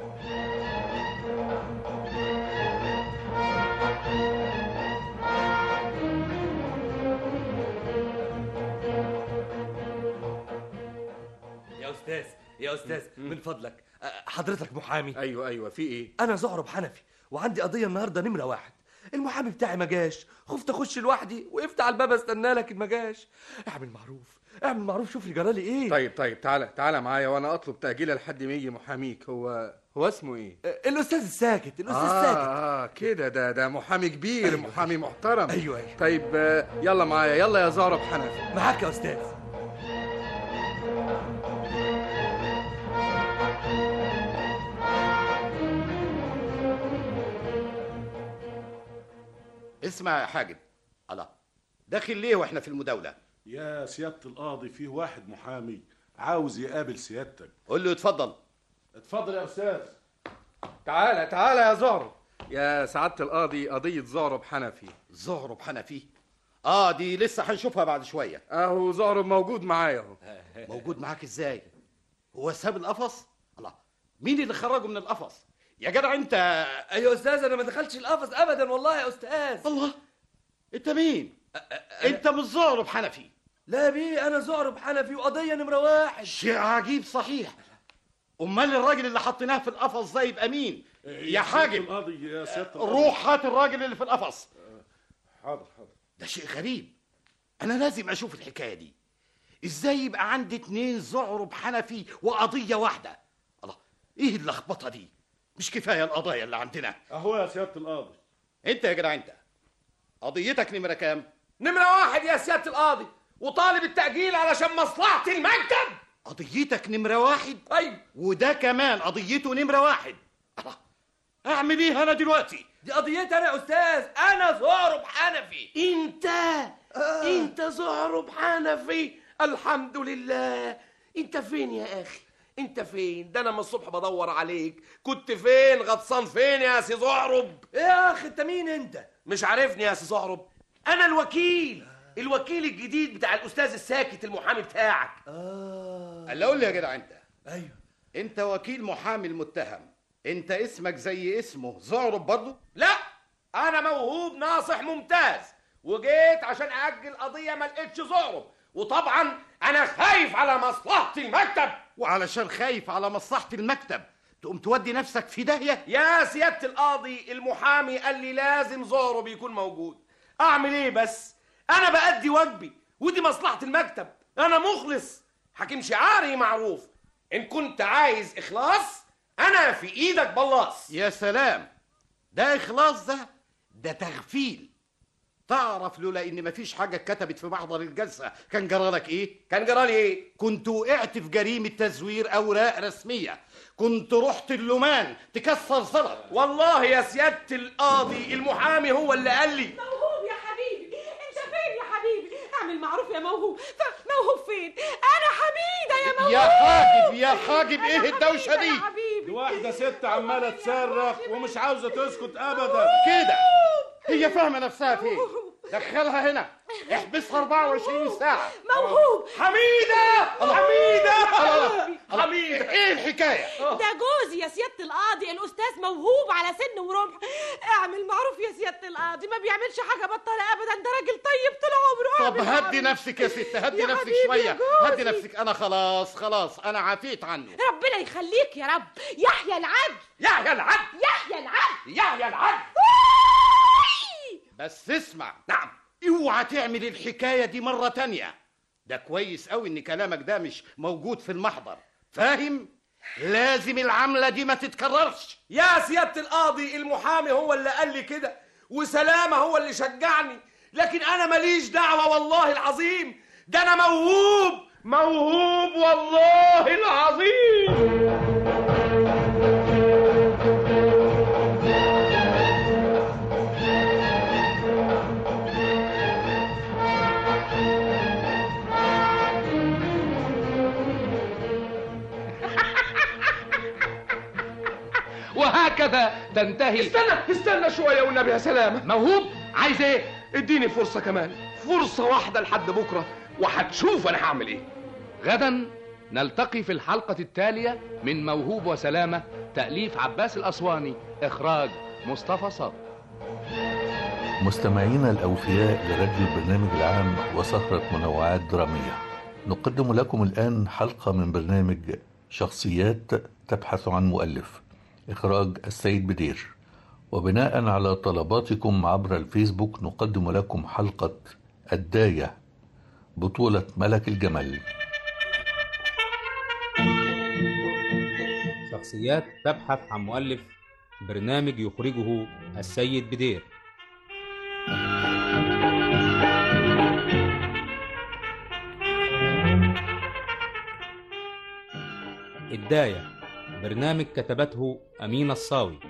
يا استاذ يا استاذ من فضلك أ- حضرتك محامي ايوه ايوه في ايه انا زهرب حنفي وعندي قضيه النهارده نمره واحد المحامي بتاعي ما جاش خفت اخش لوحدي وقفت على الباب استنى لكن ما جاش اعمل معروف اعمل معروف شوف لي جرالي ايه طيب طيب تعالى تعالى معايا وانا اطلب تأجيل لحد ما يجي محاميك هو هو اسمه ايه الاستاذ الساكت الاستاذ آه ساكت اه كده ده ده محامي كبير محامي محترم أيوة، أيوة. طيب آه، يلا معايا يلا يا زهرب حنفي معاك يا استاذ اسمع يا حاجب الله داخل ليه واحنا في المداولة يا سيادة القاضي فيه واحد محامي عاوز يقابل سيادتك قول له اتفضل اتفضل يا استاذ تعالى تعالى يا زهرب يا سعادة القاضي قضية زهرب حنفي زهرب حنفي اه دي لسه هنشوفها بعد شوية اهو زهرب موجود معايا اهو موجود معاك ازاي هو ساب القفص الله مين اللي خرجه من القفص يا جدع انت يا استاذ انا ما دخلتش القفص ابدا والله يا استاذ الله انت مين انت مش زهرب حنفي لا بيه انا زهرب حنفي وقضيه نمره واحد شيء عجيب صحيح امال الراجل اللي حطيناه في القفص ده يبقى مين يا حاجب القاضي يا سيادة القاضي روح هات الراجل اللي في القفص حاضر حاضر ده شيء غريب انا لازم اشوف الحكايه دي ازاي يبقى عندي اتنين زعرب حنفي وقضيه واحده الله ايه اللخبطه دي مش كفايه القضايا اللي عندنا اهو يا سيادة القاضي انت يا جدع انت قضيتك نمره كام نمرة واحد يا سيادة القاضي وطالب التأجيل علشان مصلحة المكتب قضيتك نمره واحد ايوه وده كمان قضيته نمره واحد الله اعمل ايه انا دلوقتي دي قضيتي انا يا استاذ انا زهرب حنفي انت انت زهرب حنفي الحمد لله انت فين يا اخي انت فين ده انا من الصبح بدور عليك كنت فين غطسان فين يا سي زهرب ايه يا اخي انت مين انت مش عارفني يا سي زهرب انا الوكيل الوكيل الجديد بتاع الاستاذ الساكت المحامي بتاعك اللي اقول لي يا جدع انت ايوه انت وكيل محامي المتهم انت اسمك زي اسمه زعرب برضه لا انا موهوب ناصح ممتاز وجيت عشان اجل قضيه ما لقيتش زهرب وطبعا انا خايف على مصلحه المكتب وعلشان خايف على مصلحه المكتب تقوم تودي نفسك في داهيه يا سياده القاضي المحامي قال لي لازم زهرب يكون موجود اعمل ايه بس انا بأدي واجبي ودي مصلحه المكتب انا مخلص حكيم شعاري معروف ان كنت عايز اخلاص انا في ايدك بلاص يا سلام ده اخلاص ده ده تغفيل تعرف لولا ان مفيش حاجه اتكتبت في محضر الجلسه كان جرالك ايه كان جرالي ايه كنت وقعت في جريمه تزوير اوراق رسميه كنت رحت اللومان تكسر زلط والله يا سياده القاضي المحامي هو اللي قال لي موهوب يا حبيبي انت فين يا حبيبي اعمل معروف يا موهوب ف- موهوب فين انا حميده يا موهوب يا حاجب يا حاجب ايه الدوشه دي دي واحدة ست عمالة تصرخ ومش عاوزة تسكت أبدا كده هي فاهمه نفسها فين دخلها هنا احبسها 24 ساعه موهوب حميده حميده الله. حميده ايه الحكايه ده جوزي يا سياده القاضي الاستاذ موهوب على سن ورمح اعمل معروف يا سياده القاضي ما بيعملش حاجه بطاله ابدا ده راجل طيب طول عمره طب اعمل هدي معروف. نفسك يا ست هدي يا نفسك حبيبي يا شويه جوزي. هدي نفسك انا خلاص خلاص انا عافيت عنه ربنا يخليك يا رب يحيى العدل يحيى العدل يحيى العدل يحيى العدل بس اسمع نعم اوعى تعمل الحكايه دي مره تانية ده كويس قوي ان كلامك ده مش موجود في المحضر فاهم لازم العمله دي ما تتكررش يا سياده القاضي المحامي هو اللي قال لي كده وسلامه هو اللي شجعني لكن انا ماليش دعوه والله العظيم ده انا موهوب موهوب والله العظيم وهكذا تنتهي استنى استنى شويه والنبي يا سلامه موهوب عايز ايه اديني فرصه كمان فرصه واحده لحد بكره وهتشوف انا هعمل ايه غدا نلتقي في الحلقة التالية من موهوب وسلامة تأليف عباس الأسواني إخراج مصطفى صبري مستمعينا الأوفياء لراديو البرنامج العام وسهرة منوعات درامية نقدم لكم الآن حلقة من برنامج شخصيات تبحث عن مؤلف إخراج السيد بدير وبناء على طلباتكم عبر الفيسبوك نقدم لكم حلقة الداية بطولة ملك الجمل شخصيات تبحث عن مؤلف برنامج يخرجه السيد بدير الداية برنامج كتبته أمين الصاوي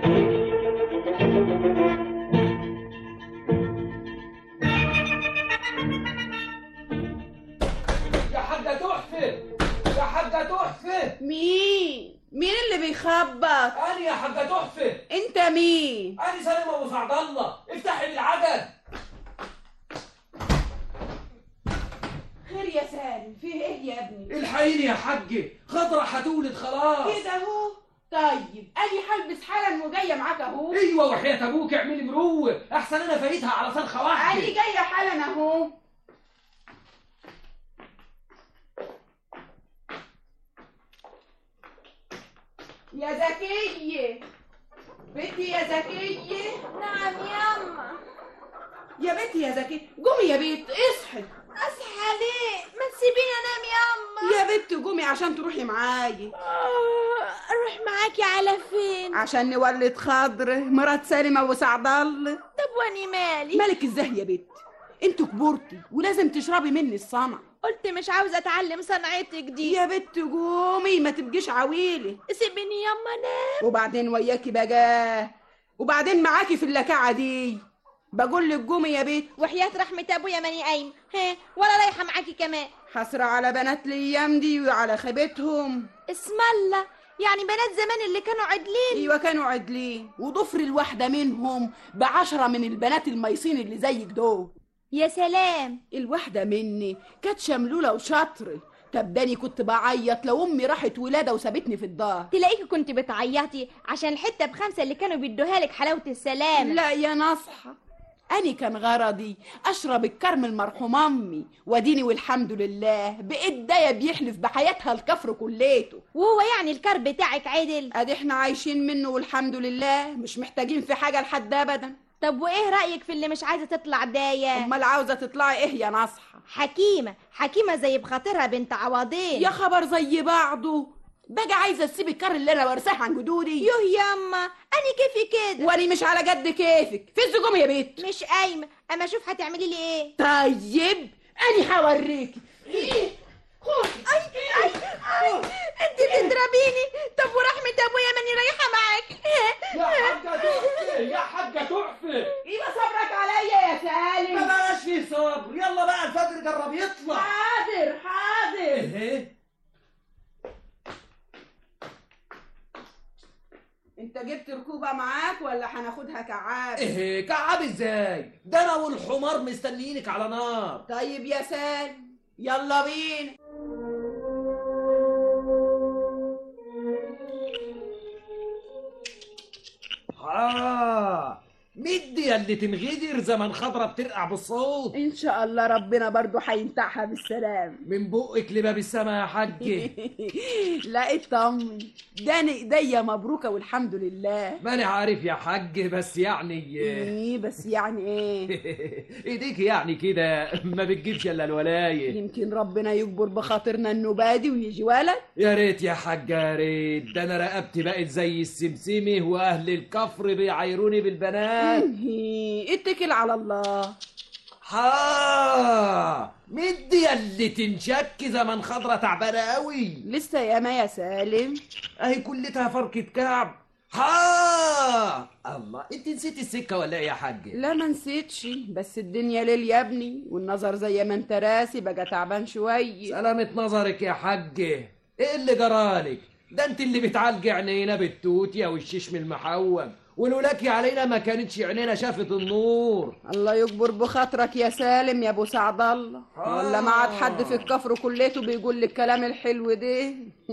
يا حاجة تحفة يا حاجة تحفة مين مين اللي بيخبط أنا يا حاجة تحفة انت مين أنا سالم أبو سعد الله افتحي لي العجل خير يا سالم فيه ايه يا ابني الحقيني يا حاجة خضرة هتولد خلاص كده اهو طيب انا هلبس حالا وجايه معاك اهو ايوه وحياة ابوك اعملي مروه احسن انا فايتها على صرخة واحدة انا جايه حالا اهو يا زكية بنتي يا زكية نعم ياما يا بنتي يا زكية قومي يا بنت اصحي اصحى ليه ما تسيبيني انام ياما يا بنت قومي عشان تروحي معايا اروح معاكي على فين عشان نولد خضر مرات سالمة وسعد الله طب واني مالي مالك ازاي يا بنت انتوا كبرتي ولازم تشربي مني الصنع قلت مش عاوزه اتعلم صنعتك دي يا بنت قومي ما تبقيش عويلة سيبيني ياما انام وبعدين وياكي بقى وبعدين معاكي في اللكعه دي بقول لك قومي يا بيت وحياة رحمة ابويا ماني قايمة ها ولا رايحة معاكي كمان حسرة على بنات الايام دي وعلى خيبتهم اسم الله يعني بنات زمان اللي كانوا عدلين ايوه كانوا عدلين وضفر الواحده منهم بعشرة من البنات الميصين اللي زيك دول يا سلام الواحده مني كانت شملوله وشاطره تبداني كنت بعيط لو امي راحت ولاده وسابتني في الدار تلاقيكي كنت بتعيطي عشان الحتة بخمسة اللي كانوا بيدوها لك حلاوة السلام لا يا نصحى أني كان غرضي أشرب الكرم المرحوم أمي وديني والحمد لله بإيديا بيحلف بحياتها الكفر كليته وهو يعني الكرب بتاعك عدل أدي إحنا عايشين منه والحمد لله مش محتاجين في حاجة لحد أبدا طب وايه رأيك في اللي مش عايزة تطلع داية أمال عاوزة تطلعي إيه يا نصحى حكيمة حكيمة زي بخاطرها بنت عوضين يا خبر زي بعضه بقى عايزة تسيب الكر اللي أنا ورثاه عن جدودي يوه ياما أني كيفي كده وأني مش على قد كيفك في الزجوم يا بيت مش قايمة أما أشوف هتعملي لي إيه طيب أني هوريكي اي اي اي انت بتضربيني طب ورحمة ابويا ماني رايحة معاك يا حاجة تحفة يا حاجة تحفة يبقى صبرك عليا يا سالم ما بقاش فيه صبر يلا بقى الفجر جرب يطلع حاضر حاضر ايه انت جبت ركوبة معاك ولا هناخدها كعاب ايه كعب ازاي ده انا والحمار مستنيينك على نار طيب يا سالم يلا بينا اه مدي اللي تنغدر زمن خضرة بترقع بالصوت ان شاء الله ربنا برضو هينتعها بالسلام من بقك لباب السما يا حاج لا اطمن ده أنا ايديا مبروكة والحمد لله ماني عارف يا حاج بس يعني ايه بس يعني ايه ايديك يعني كده ما بتجيبش الا الولايه يمكن ربنا يجبر بخاطرنا النبادي ويجي ولد يا ريت يا حاج يا ريت ده انا رقبتي بقت زي السمسمه واهل الكفر بيعايروني بالبنات إيه، اتكل على الله ها مدي اللي تنشك زمن خضرة تعبانة قوي لسه ياما يا سالم اهي كلتها فركة كعب ها الله انت نسيت السكة ولا ايه يا حاج لا ما نسيتش بس الدنيا ليل يا ابني والنظر زي ما انت راسي بقى تعبان شويه سلامة نظرك يا حاج ايه اللي جرالك ده انت اللي بتعالجي عينينا بالتوتيا والششم المحوم ولولاكي علينا ما كانتش عينينا شافت النور الله يجبر بخاطرك يا سالم يا ابو سعد الله ولا ما عاد حد في الكفر كليته بيقول لك الكلام الحلو ده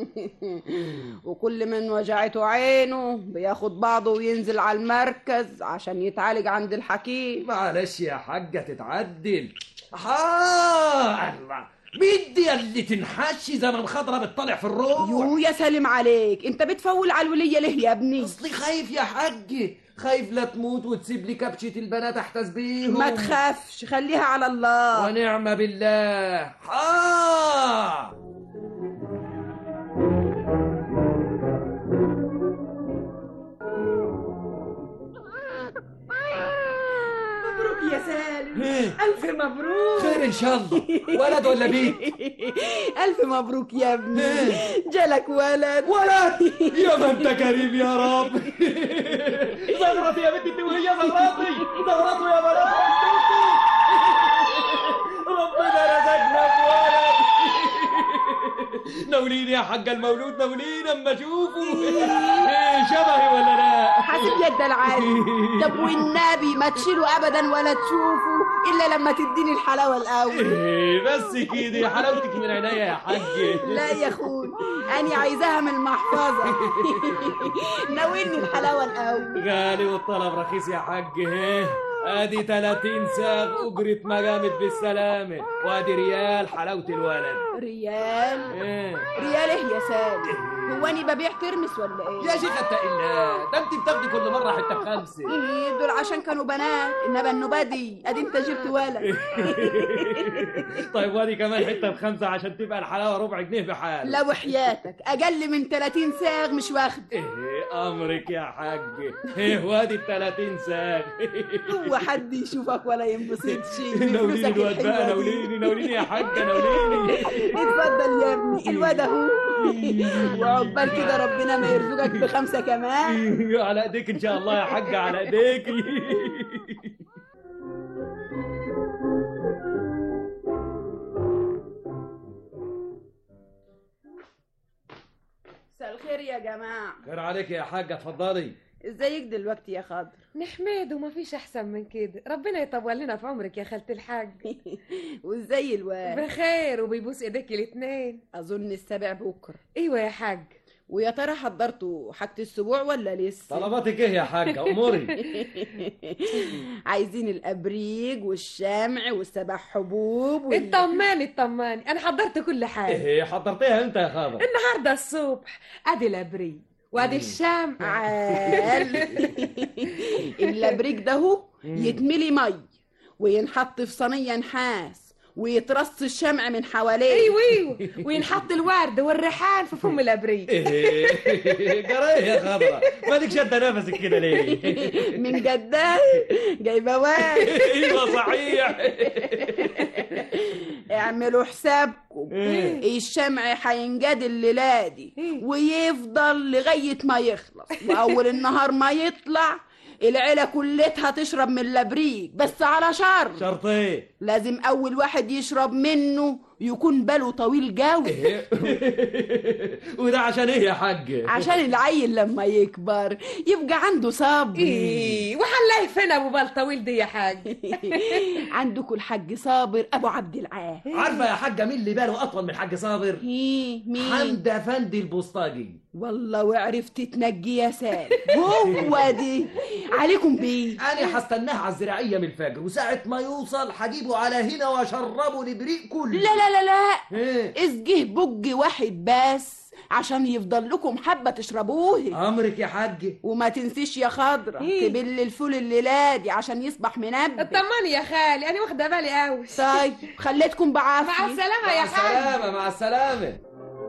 وكل من وجعته عينه بياخد بعضه وينزل على المركز عشان يتعالج عند الحكيم معلش يا حاجة تتعدل ها الله بدي اللي تنحشي زمن خضرة بتطلع في الروح يو يا سالم عليك انت بتفول على الولية ليه يا ابني اصلي خايف يا حاج خايف لا تموت وتسيب لي كبشة البنات احتس بيهم ما تخافش خليها على الله ونعم بالله ها مبروك يا سالم إيه؟ ألف مبروك خير ان شاء الله ولد ولا بيت ألف مبروك يا ابني جالك ولد ولد يا ما انت كريم يا رب زغرتي يا بنتي وهي زغرتي زغرتي يا بنات ربنا رزقنا بولد ناوليني يا حاج المولود ناوليني اما اشوفه إيه، شبهي ولا لا حاسب يد العالي طب والنبي ما تشيله ابدا ولا تشوفه الا لما تديني الحلاوه الاول إيه، بس كده حلاوتك من عينيا يا حاج لا يا اخوي انا عايزاها من المحفظه ناولني الحلاوه الاول غالي والطلب رخيص يا حاج ايه ادي 30 ساغ اجرة مجامد بالسلامة وادي ريال حلاوة الولد ريال ايه ريال ايه يا سالم هو اني ببيع ترمس ولا ايه يا شيخة اتق الله ده انت بتاخدي كل مرة حتة بخمسة إيه دول عشان كانوا بنات انما النبادي ادي انت جبت ولد طيب وادي كمان حتة بخمسة عشان تبقى الحلاوة ربع جنيه بحال لا وحياتك اقل من 30 ساغ مش واخد ايه امرك يا حاج ايه وادي ال 30 ساغ هو حد يشوفك ولا ينبسطش ناوليني الواد بقى ناوليني ناوليني يا حاجة ناوليني اتفضل يا ابني الواد اهو وعقبال كده ربنا ما يرزقك بخمسة كمان على ايديك ان شاء الله يا حاج على ايديك مساء الخير يا جماعة خير عليك يا حاجه اتفضلي ازيك دلوقتي يا خضر نحمد وما فيش احسن من كده ربنا يطول لنا في عمرك يا خالة الحاج وازاي الواد بخير وبيبوس ايديك الاتنين اظن السابع بكره ايوه يا حاج ويا ترى حضرتوا حاجة السبوع ولا لسه طلباتك ايه يا حاجه اموري عايزين الابريج والشمع والسبع حبوب وال... اطمني اطمني انا حضرت كل حاجه ايه حضرتيها انت يا خاضر النهارده الصبح ادي الابريج وادي الشمع عال الابريج ده هو يتملي مي وينحط في صينيه نحاس ويترص الشمع من حواليه ايوه ايوه وينحط الورد والريحان في فم الابريج ايه جرى ايه يا خضرة مالك شادة نفسك كده ليه من جدال جايبه واد ايوه صحيح اعملوا حسابكم إيه؟ الشمع هينجد الليله دي ويفضل لغايه ما يخلص واول النهار ما يطلع العيله كلتها تشرب من اللبريق بس على شرط شرط ايه لازم اول واحد يشرب منه يكون باله طويل قوي وده عشان ايه يا حاج عشان العيل لما يكبر يبقى عنده صبر ايه وحلاقي فين ابو بال طويل دي يا حاج عندكم الحاج صابر ابو عبد العال عارفه يا حاجه مين اللي باله اطول من الحاج صابر مين مين حمد افندي البوسطاجي والله وعرفت تنجي يا سام هو دي عليكم بيه انا هستناه على الزراعيه من الفجر وساعه ما يوصل هجيبه على هنا واشربه البريق كله لا لا لا لا إيه؟ اسجه بج واحد بس عشان يفضل لكم حبة تشربوه امرك يا حاج وما تنسيش يا خضرة إيه؟ تبل الفول الليلة دي عشان يصبح منبه اطمني يا خالي انا واخده بالي قوي طيب خليتكم بعافية مع السلامه يا مع حاج السلامه مع السلامه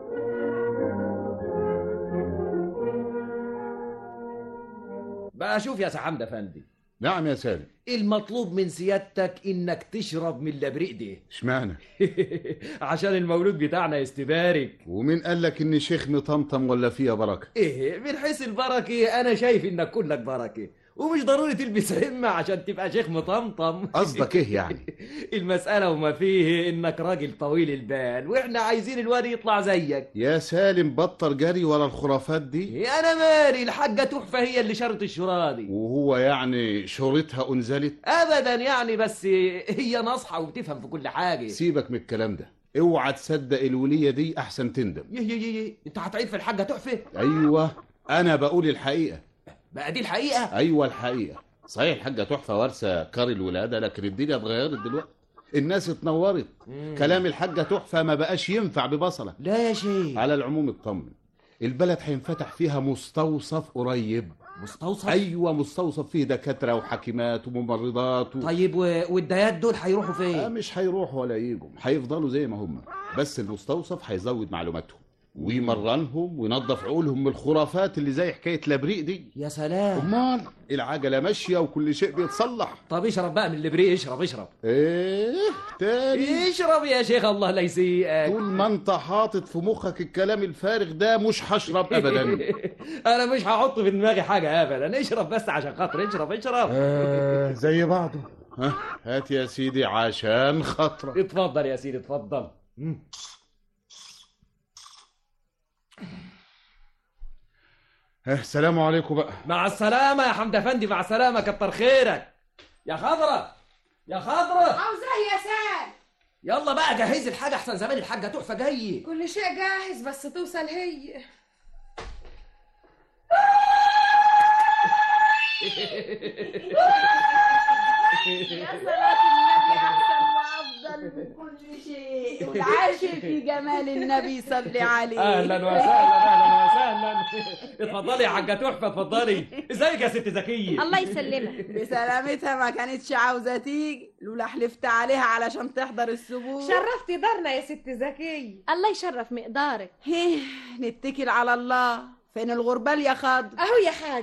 بقى شوف يا سي حمد افندي نعم يا سالم المطلوب من سيادتك انك تشرب من اللبريق ده اشمعنى عشان المولود بتاعنا يستبارك ومين قال لك ان شيخ مطمطم ولا فيها بركه ايه من حيث البركه انا شايف انك كلك بركه ومش ضروري تلبس همة عشان تبقى شيخ مطمطم قصدك ايه يعني المسألة وما فيه انك راجل طويل البال واحنا عايزين الواد يطلع زيك يا سالم بطل جري ورا الخرافات دي انا مالي الحاجة تحفة هي اللي شرط الشرادي وهو يعني شورتها انزلت ابدا يعني بس هي ناصحة وبتفهم في كل حاجة سيبك من الكلام ده اوعى تصدق الولية دي احسن تندم يه يه يه يه. انت هتعيد في الحاجة تحفة ايوه انا بقول الحقيقة بقى دي الحقيقة ايوه الحقيقة صحيح الحاجة تحفة وارثة كار الولادة لكن الدنيا اتغيرت دلوقتي الناس اتنورت كلام الحاجة تحفة ما بقاش ينفع ببصلة لا يا شيخ على العموم اطمن البلد هينفتح فيها مستوصف قريب مستوصف ايوه مستوصف فيه دكاتره وحكيمات وممرضات و... طيب و... والديات دول هيروحوا آه فين مش هيروحوا ولا يجوا هيفضلوا زي ما هم بس المستوصف هيزود معلوماتهم ويمرنهم وينظف عقولهم من الخرافات اللي زي حكايه لبريق دي يا سلام امال العجله ماشيه وكل شيء بيتصلح طب اشرب بقى من البريق اشرب اشرب ايه تاني اشرب يا شيخ الله لا يسيئك طول ما انت حاطط في مخك الكلام الفارغ ده مش هشرب ابدا انا مش هحط في دماغي حاجه ابدا اشرب بس عشان خاطر اشرب اشرب آه زي بعضه ها هات يا سيدي عشان خاطرك اتفضل يا سيدي اتفضل ها السلام عليكم بقى مع السلامه يا حمد افندي مع السلامه كتر خيرك يا خضره يا خضره عاوزاه يا سال يلا بقى جهزي الحاجه احسن زمان الحاجه تحفه جاي كل شيء جاهز بس توصل هي يا صلاة النبي أحسن وأفضل من كل شيء والعاشر في جمال النبي صلي عليه اهلا وسهلا اهلا وسهلا اتفضلي يا حاجه تحفه اتفضلي ازيك يا ست زكيه الله يسلمك بسلامتها ما كانتش عاوزة تيجي لولا حلفت عليها علشان تحضر السبوع شرفتي دارنا يا ست زكية الله يشرف مقدارك هيه نتكل على الله فين الغربال يا خضر اهو يا حاج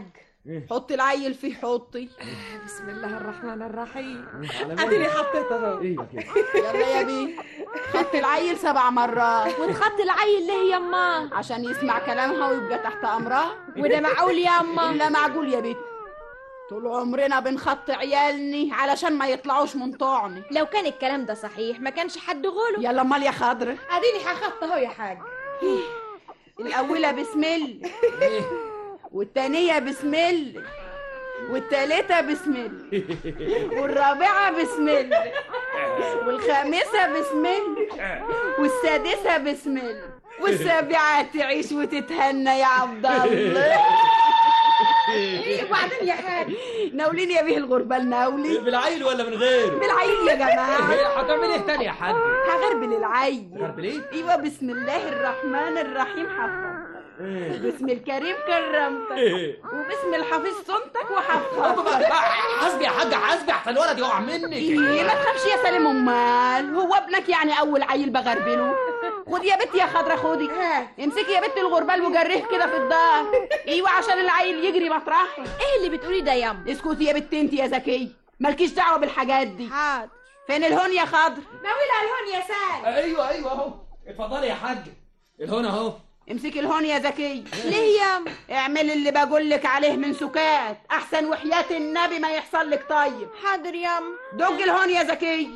حطي العيل فيه حطي بسم الله الرحمن الرحيم على اديني حطيته اهو ايوه كده يلا يا بيه خدت العيل سبع مرات وتخض العيل ليه يا اما عشان يسمع كلامها ويبقى تحت امرها وده معقول يا اما لا معقول يا بنت طول عمرنا بنخط عيالني علشان ما يطلعوش من طعني لو كان الكلام ده صحيح ما كانش حد غلو يلا امال يا خضر اديني هخط اهو يا حاج الاولى بسم الله والتانية بسم الله والتالتة بسم الله والرابعة بسم الله والخامسة بسم الله والسادسة بسم الله والسابعة تعيش وتتهنى يا عبد الله وبعدين يا حاج ناولين يا بيه الغربال ناولي بالعيل ولا من غير بالعيل يا جماعة هتعمل ايه تاني يا حاج هغربل العيل غربل ايه؟ ايوه بسم الله الرحمن الرحيم حفظ بسم الكريم كرمتك وبسم الحفيظ صنتك وحفظتك حسبي يا حاج حسبي احسن الولد يقع منك ايه ما تخافش يا سالم امال هو ابنك يعني اول عيل بغربله خدي يا بنتي يا خضرة خدي امسكي يا بنتي الغربال وجريه كده في الظهر ايوه عشان العيل يجري مطرحه ايه اللي بتقولي ده ياما اسكتي يا بنتي انت يا زكيه مالكيش دعوه بالحاجات دي حاضر فين الهون يا خضر ناولها الهون يا سال ايوه ايوه اهو اتفضلي يا حاج الهون اهو امسكي الهون يا زكيه ليه ياما اعملي اللي بقول لك عليه من سكات احسن وحياة النبي ما يحصل لك طيب حاضر ياما دق الهون يا زكيه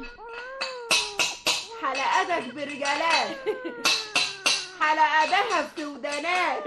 حلقاتك برجالات حلقة دهب في ودانات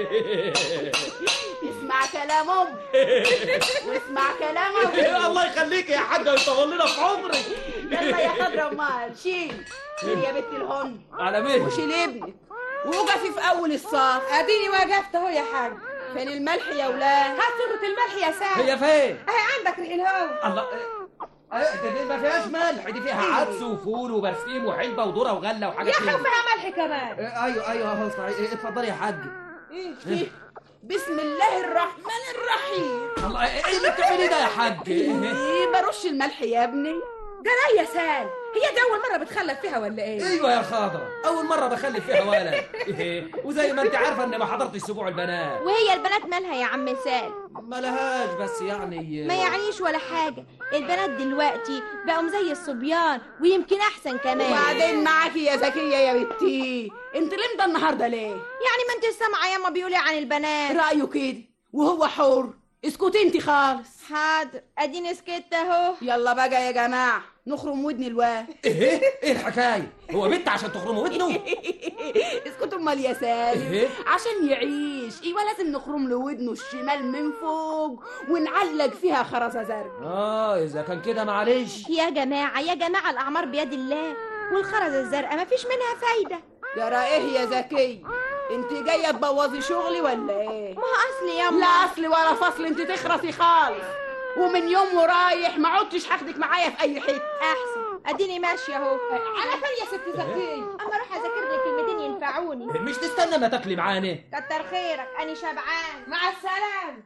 اسمع كلام امك واسمع كلام ابوك الله يخليك يا حاجه ويطول لنا في عمرك يلا يا خضرة امال شيل شيل يا بنت الهون على مين وشيل ابنك وقفي في اول الصف اديني وقفت اهو يا حاج فين الملح يا ولاد هات سرة الملح يا سال هي فين اهي عندك ريق الهون الله إيه، دي ما فيهاش ملح دي فيها عدس وفول وبرسيم وحلبه وذره وغله وحاجات يا اخي كده. وفيها ملح كمان إيه، ايوه ايوه اهو صحيح إيه، اتفضلي يا حاج إيه؟ بسم الله الرحمن الرحيم الله ايه إيه اللي بتعملي ده يا حاج ايه برش الملح يا ابني جراي يا سال هي دي اول مره بتخلف فيها ولا ايه ايوه يا خاضره اول مره بخلف فيها ولد إيه، وزي ما انت عارفه ان ما حضرتش سبوع البنات وهي البنات مالها يا عم سال ما لهاش بس يعني ما يعنيش ولا حاجة البنات دلوقتي بقوا زي الصبيان ويمكن أحسن كمان وبعدين معاكي يا زكية يا بنتي انت لمده النهارده ليه يعني ما انت سامعة ياما بيقولي عن البنات رأيه كده وهو حر اسكتي انت خالص حاضر اديني سكت اهو يلا بقى يا جماعة نخرم ودن الواد ايه ايه الحكايه هو بنت عشان تخرمه ودنه اسكتوا امال يا سالم إيه؟ عشان يعيش ايوه لازم نخرم له ودنه الشمال من فوق ونعلق فيها خرزه زرق اه اذا كان كده معلش يا جماعة يا جماعة الأعمار بيد الله والخرزة الزرقاء مفيش منها فايدة جرى ايه يا زكي انت جايه تبوظي شغلي ولا ايه ما هو أصل ياما لا اصل ولا فصل انت تخرسي خالص ومن يوم ورايح ما عدتش هاخدك معايا في اي حته أحسن اديني ماشية اهو على فين يا ست زكي أما أروح أذاكر لي كلمتين ينفعوني مش تستنى ما تاكلي معانا كتر خيرك أنا شبعان مع السلامه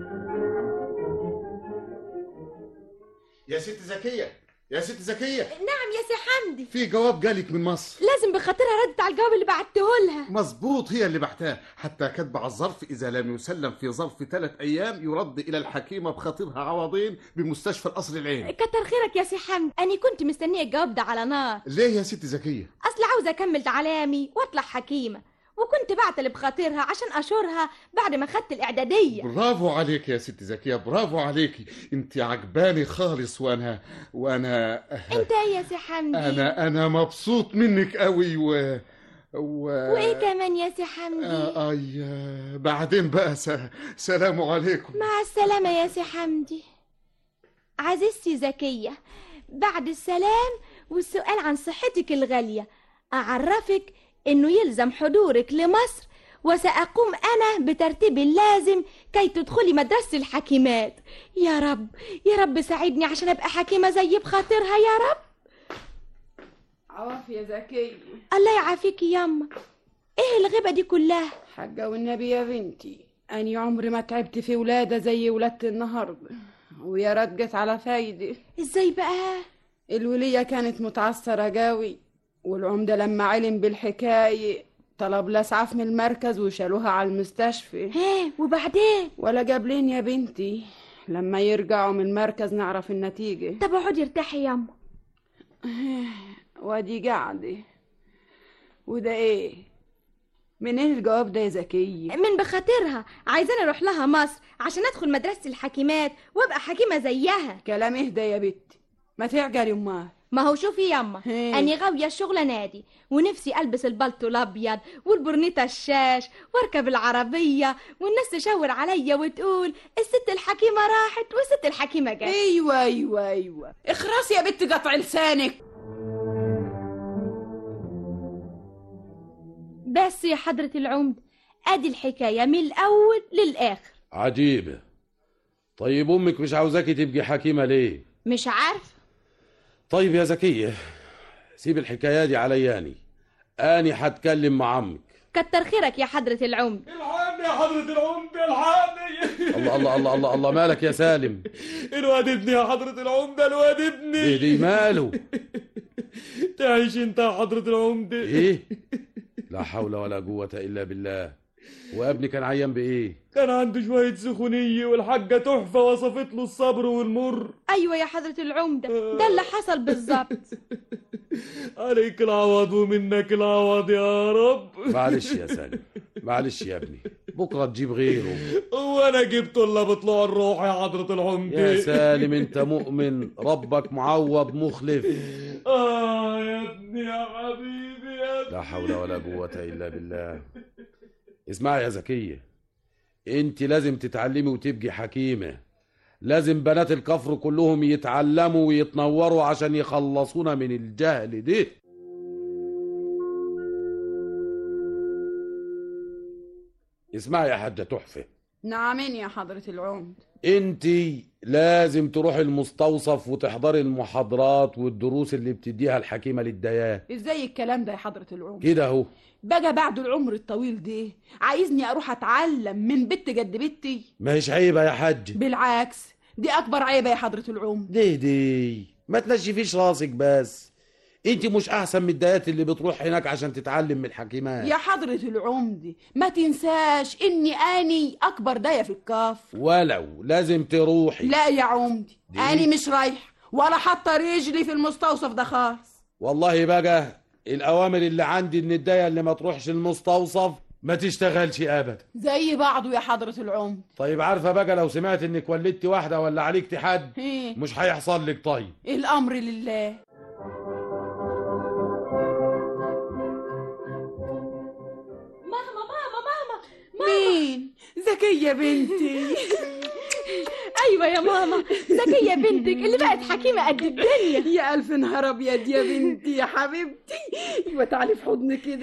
يا ست زكية يا ست زكية نعم يا سي حمدي في جواب جالك من مصر لازم بخاطرها ردت على الجواب اللي بعته لها مظبوط هي اللي بعتاه حتى كاتبة على الظرف إذا لم يسلم في ظرف ثلاث أيام يرد إلى الحكيمة بخطيبها عوضين بمستشفى القصر العيني كتر خيرك يا سي حمدي أنا كنت مستنية الجواب ده على نار ليه يا ست زكية أصل عاوزة أكمل تعلامي وأطلع حكيمة وكنت بعتل بخاطرها عشان أشورها بعد ما خدت الإعدادية برافو عليك يا ست زكية برافو عليكي انت عجباني خالص وانا وانا أنت إيه يا سي حمدي انا انا مبسوط منك قوي و و وإيه كمان يا سي حمدي آه اي بعدين بقى س... سلام عليكم مع السلامة يا سي حمدي عزيزتي زكية بعد السلام والسؤال عن صحتك الغالية أعرفك إنه يلزم حضورك لمصر وسأقوم أنا بترتيب اللازم كي تدخلي مدرسة الحكيمات يا رب يا رب ساعدني عشان أبقى حكيمة زي بخاطرها يا رب عواف يا زكي الله يعافيكي ياما إيه الغيبة دي كلها حاجة والنبي يا بنتي أني عمري ما تعبت في ولادة زي ولادة النهاردة ويا ريت جت على فايدة إزاي بقى الولية كانت متعثرة جاوي والعمدة لما علم بالحكاية طلب الاسعاف من المركز وشالوها على المستشفى ايه وبعدين ولا جابلين يا بنتي لما يرجعوا من المركز نعرف النتيجة طب اقعدي ارتاحي ياما وادي قاعدة وده ايه منين الجواب ده يا زكية من بخاطرها عايزاني اروح لها مصر عشان ادخل مدرسة الحكيمات وابقى حكيمة زيها كلام اهدى يا بنتي ما تعجلي امال ما هو شوفي ياما هي. اني غاوية الشغلة نادي ونفسي البس البلطو الابيض والبرنيطة الشاش واركب العربية والناس تشاور عليا وتقول الست الحكيمة راحت والست الحكيمة جت ايوه ايوه ايوه اخرسي يا بنت قطع لسانك بس يا حضرة العمد ادي الحكاية من الاول للاخر عجيبة طيب أمك مش عاوزاكي تبقي حكيمة ليه؟ مش عارف طيب يا زكية سيب الحكاية دي علياني أني هتكلم مع عمك كتر خيرك يا حضرة العمد الحقني يا حضرة العمد الحقني الله الله الله الله الله مالك يا سالم الواد ابني يا حضرة العمدة الواد ابني ايه دي ماله تعيش انت يا حضرة العمدة ايه لا حول ولا قوة إلا بالله وابني كان عيان بإيه كان عنده شوية سخونية والحاجة تحفة وصفت له الصبر والمر ايوه يا حضرة العمدة ده اللي حصل بالظبط عليك العوض ومنك العوض يا رب معلش يا سالم معلش يا ابني بكرة تجيب غيره وانا جبته الا بطلوع الروح يا حضرة العمدة يا سالم انت مؤمن ربك معوض مخلف اه يا ابني يا حبيبي يا ابني لا حول ولا قوة إلا بالله اسمعي يا زكية انت لازم تتعلمي وتبقي حكيمة لازم بنات الكفر كلهم يتعلموا ويتنوروا عشان يخلصونا من الجهل ده اسمعي يا حاجة تحفة نعمين يا حضرة العمد انت لازم تروحي المستوصف وتحضري المحاضرات والدروس اللي بتديها الحكيمة للديان ازاي الكلام ده يا حضرة العمد كده اهو بقى بعد العمر الطويل ده عايزني اروح اتعلم من بنت جد بنتي ما هيش عيبة يا حاج بالعكس دي اكبر عيبة يا حضرة العمد ليه دي ما تنشفيش راسك بس انت مش احسن من الديات اللي بتروح هناك عشان تتعلم من الحكيمات يا حضرة العمد ما تنساش اني اني اكبر داية في الكاف ولو لازم تروحي لا يا عمدي دي؟ اني مش رايح ولا حاطه رجلي في المستوصف ده خالص والله بقى الاوامر اللي عندي ان الدايه اللي ما تروحش المستوصف ما تشتغلش ابدا زي بعضه يا حضرة العمد طيب عارفه بقى لو سمعت انك ولدتي واحده ولا عليك حد ايه مش هيحصل لك طيب الامر لله ماما ماما ماما مين زكية بنتي ايوه يا ماما زكية بنتك اللي بقت حكيمة قد الدنيا يا الف نهار ابيض يا بنتي يا حبيبتي ايوه تعالي في حضني كده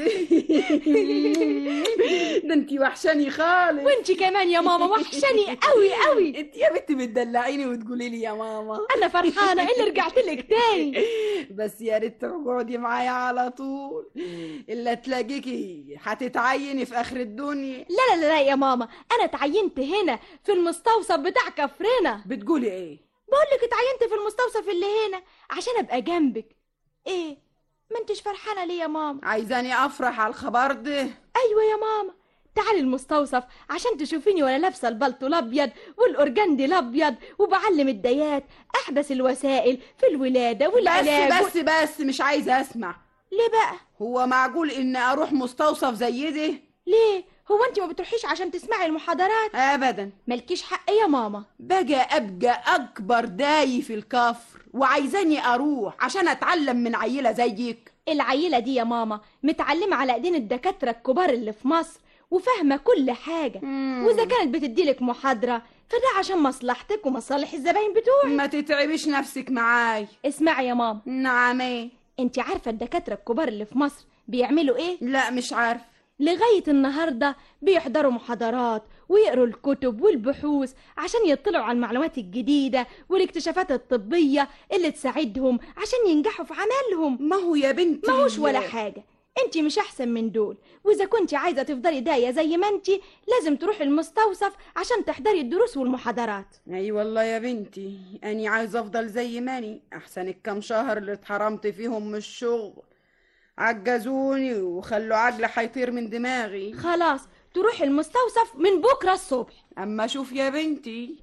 ده انتي وحشاني خالص وانتي كمان يا ماما وحشاني قوي قوي انت يا بنتي بتدلعيني وتقولي لي يا ماما انا فرحانة اللي رجعت لك تاني بس يا ريت تقعدي معايا على طول الا تلاقيكي هتتعيني في اخر الدنيا لا لا لا يا ماما انا اتعينت هنا في المستوصف بتاع كفرنا بتقولي ايه بقول لك اتعينت في المستوصف اللي هنا عشان ابقى جنبك ايه ما انتش فرحانه ليه يا ماما عايزاني افرح على الخبر ده ايوه يا ماما تعالي المستوصف عشان تشوفيني وانا لابسه البلطو الابيض والاورجندي الابيض وبعلم الديات احدث الوسائل في الولاده والعلاج بس بس بس مش عايزه اسمع ليه بقى هو معقول اني اروح مستوصف زي ده ليه هو انت ما بتروحيش عشان تسمعي المحاضرات ابدا مالكيش حق يا ماما بقى ابقى اكبر داي في الكفر وعايزاني اروح عشان اتعلم من عيله زيك العيله دي يا ماما متعلمه على ايدين الدكاتره الكبار اللي في مصر وفاهمه كل حاجه واذا كانت بتديلك محاضره فده عشان مصلحتك ومصالح الزباين بتوعك ما تتعبيش نفسك معاي اسمعي يا ماما نعم ايه انت عارفه الدكاتره الكبار اللي في مصر بيعملوا ايه لا مش عارف لغايه النهارده بيحضروا محاضرات ويقروا الكتب والبحوث عشان يطلعوا على المعلومات الجديده والاكتشافات الطبيه اللي تساعدهم عشان ينجحوا في عملهم ما هو يا بنتي ما هوش ولا حاجه انت مش احسن من دول واذا كنت عايزه تفضلي دايه زي ما انت لازم تروحي المستوصف عشان تحضري الدروس والمحاضرات اي والله يا بنتي اني عايزه افضل زي ماني احسن الكام شهر اللي اتحرمت فيهم من الشغل عجزوني وخلوا عجلة هيطير من دماغي خلاص تروح المستوصف من بكرة الصبح أما شوف يا بنتي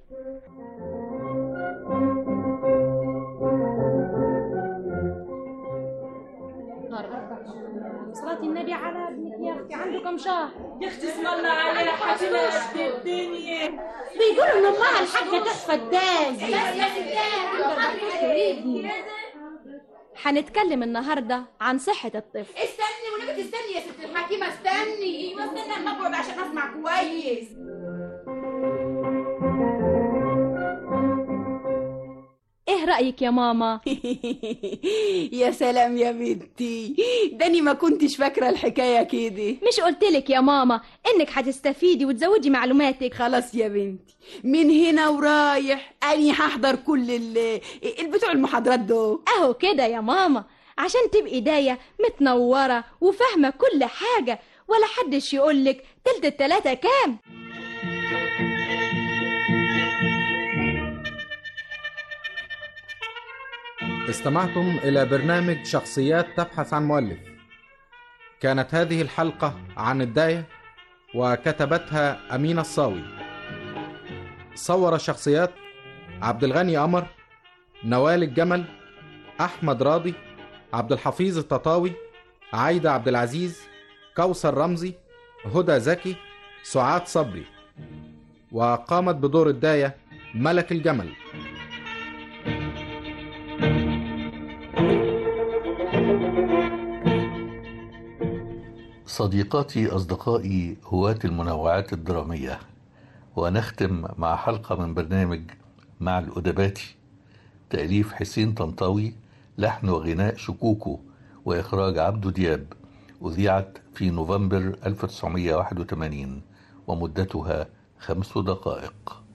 صلاة النبي على ابنك يا اختي عنده كم شهر يا اختي اسم الله عليها حاجة قد الدنيا بيقولوا ان امها الحاجة تحفة الداز هنتكلم النهاردة عن صحة الطفل استني ونبي تستني يا ست الحكيمة استني ايوه استني اما اقعد عشان اسمع كويس ايه رأيك يا ماما يا سلام يا بنتي داني ما كنتش فاكرة الحكاية كده مش قلتلك يا ماما انك هتستفيدي وتزودي معلوماتك خلاص يا بنتي من هنا ورايح اني هحضر كل ال البتوع المحاضرات دول اهو كده يا ماما عشان تبقي داية متنورة وفاهمة كل حاجة ولا حدش يقولك تلت التلاتة كام استمعتم إلى برنامج شخصيات تبحث عن مؤلف كانت هذه الحلقة عن الداية وكتبتها أمينة الصاوي صور الشخصيات عبد الغني قمر نوال الجمل أحمد راضي عبد الحفيظ التطاوي عايدة عبد العزيز كوثر رمزي هدى زكي سعاد صبري وقامت بدور الداية ملك الجمل صديقاتي أصدقائي هواة المنوعات الدرامية ونختم مع حلقة من برنامج مع الأدباتي تأليف حسين طنطاوي لحن وغناء شكوكو وإخراج عبدو دياب أذيعت في نوفمبر 1981 ومدتها خمس دقائق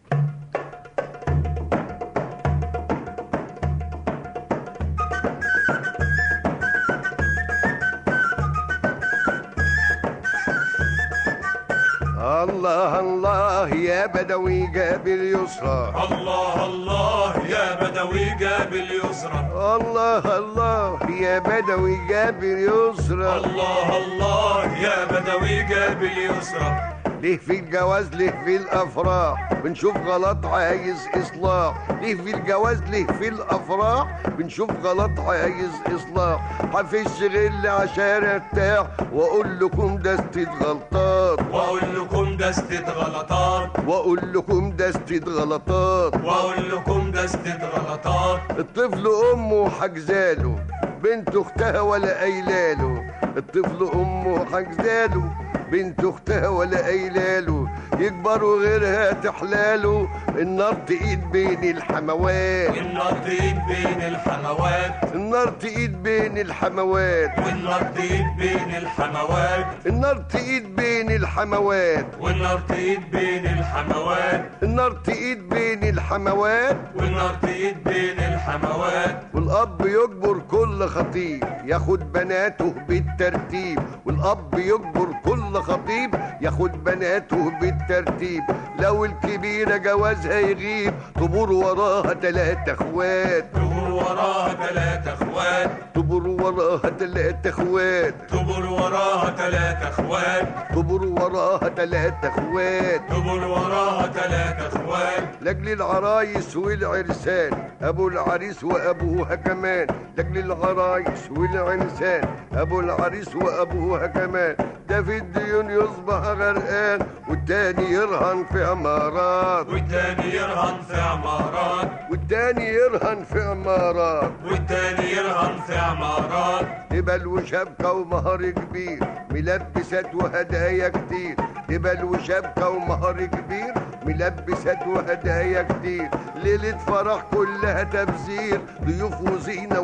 الله الله يا بدوي قابل يسرى الله الله يا بدوي قابل يسرى الله الله يا بدوي قابل يسرى الله الله يا بدوي قابل يسرى ليه في الجواز ليه في الافراح بنشوف غلط عايز اصلاح ليه في الجواز ليه في الافراح بنشوف غلط عايز اصلاح حفش غل عشان ارتاح واقول لكم دستة غلطات واقول لكم دستة غلطات واقول لكم دستة غلطات واقول لكم دستة غلطات الطفل امه حجزاله بنت اختها ولا قايلاله الطفل امه حجزاله بنت اختها ولا قايلاله يكبروا غيرها تحلاله النار تقيد بين الحموات النار تقيد بين الحموات النار تقيد بين الحموات والنار تقيد بين الحموات النار تقيد بين الحموات والنار تقيد بين الحموات النار تقيد بين الحموات والنار تقيد بين الحموات والاب يجبر كل خطيب ياخد بناته بالترتيب والاب يجبر كل خطيب ياخد بناته بالترتيب لو الكبيره جوازها يغيب تبور وراها تلاتة اخوات تبور وراها تلاتة اخوات تبور وراها تلاتة اخوات تبور وراها تلاتة اخوات تبور وراها تلاتة اخوات تبور وراها تلاتة اخوات لاجل العرايس والعرسان ابو العريس وابوها كمان لاجل العرايس والعنسان ابو العريس وابوها كمان ده في الديون يصبح غرقان والتاني يرهن في عمارات والتاني يرهن في عمارات والتاني يرهن في عمارات والتاني يرهن في عمارات هبل وشبكة ومهر كبير ملبسات وهدايا كتير هبل وشبكة ومهر كبير ملبسات وهدايا كتير ليلة فرح كلها تبذير ضيوف وزينة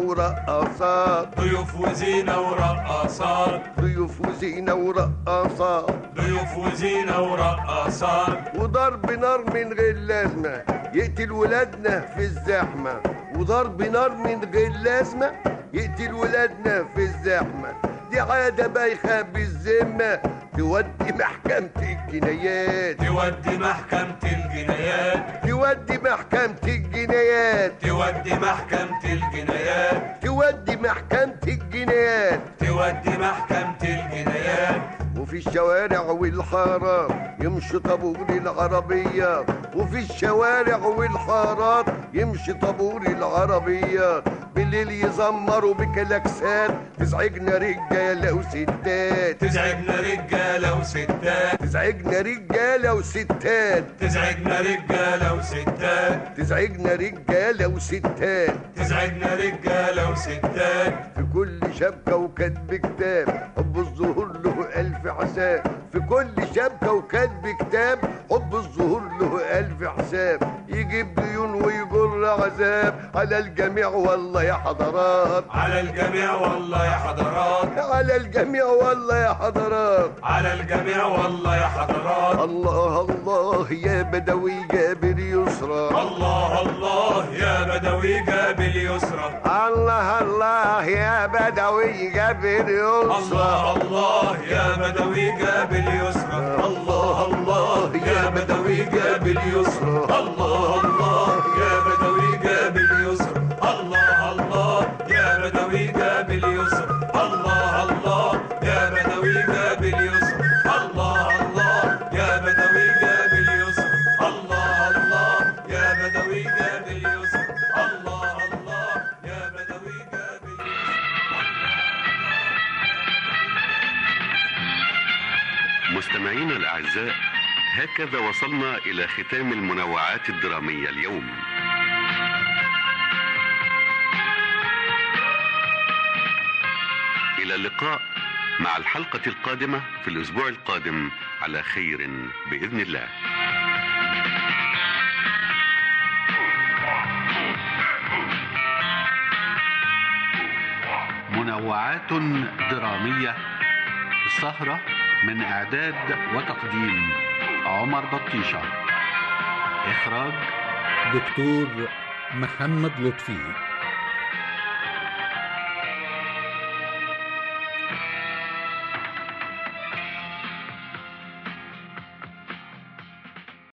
ورقصات ضيوف وزينة ورقصات ضيوف وزينة ورقصات ضيوف وزينة ورقصات وضرب نار من غير لازمة يقتل ولادنا في الزحمة وضرب نار من غير لازمة يقتل ولادنا في الزحمة دي عادة بايخة بالذمة تودي محكمة الجنايات تودي محكمة الجنايات تودي محكمة الجنايات تودي محكمة الجنايات تودي تودي محكمة الجنايات تودي محكمة الجنايات وفي الشوارع والحارات يمشي طابور العربيات وفي الشوارع والحارات يمشي طابور العربيات بالليل يزمروا بكلاكسات تزعجنا رجاله وستات تزعجنا رجالة وستات تزعجنا رجاله وستات تزعجنا رجالة وستات تزعجنا رجاله وستات تزعجنا رجالة وستات في كل شبكة وكاتب كتاب حب الظهور له ألف حساب في كل شبكة وكاتب كتاب حب الظهور له ألف حساب يجيب ديون ويجر عذاب على الجميع والله يا حضرات على الجميع والله يا حضرات على الجميع والله يا حضرات على الجميع والله يا حضرات الله الله يا بدوي جابر يسرى الله الله يا بدوي جاب اليسرى الله الله يا بدوي جابر يسرى الله الله يا بدوي جاب اليسرى الله الله يا بدوي جاب اليسرى الله الله يا بدوي جاب اليسرى الله الله يا بدوي جاب اليسرى الله الله يا بدوي جاب اليسرى الله الله يا بدوي جاب اليسرى الله الله يا بدوي جاب اليسرى الله الله يا بدوي جاب مستمعينا الأعزاء هكذا وصلنا إلى ختام المنوعات الدرامية اليوم إلى اللقاء مع الحلقة القادمة في الأسبوع القادم على خير بإذن الله منوعات درامية السهرة من إعداد وتقديم عمر بطيشة إخراج دكتور محمد لطفي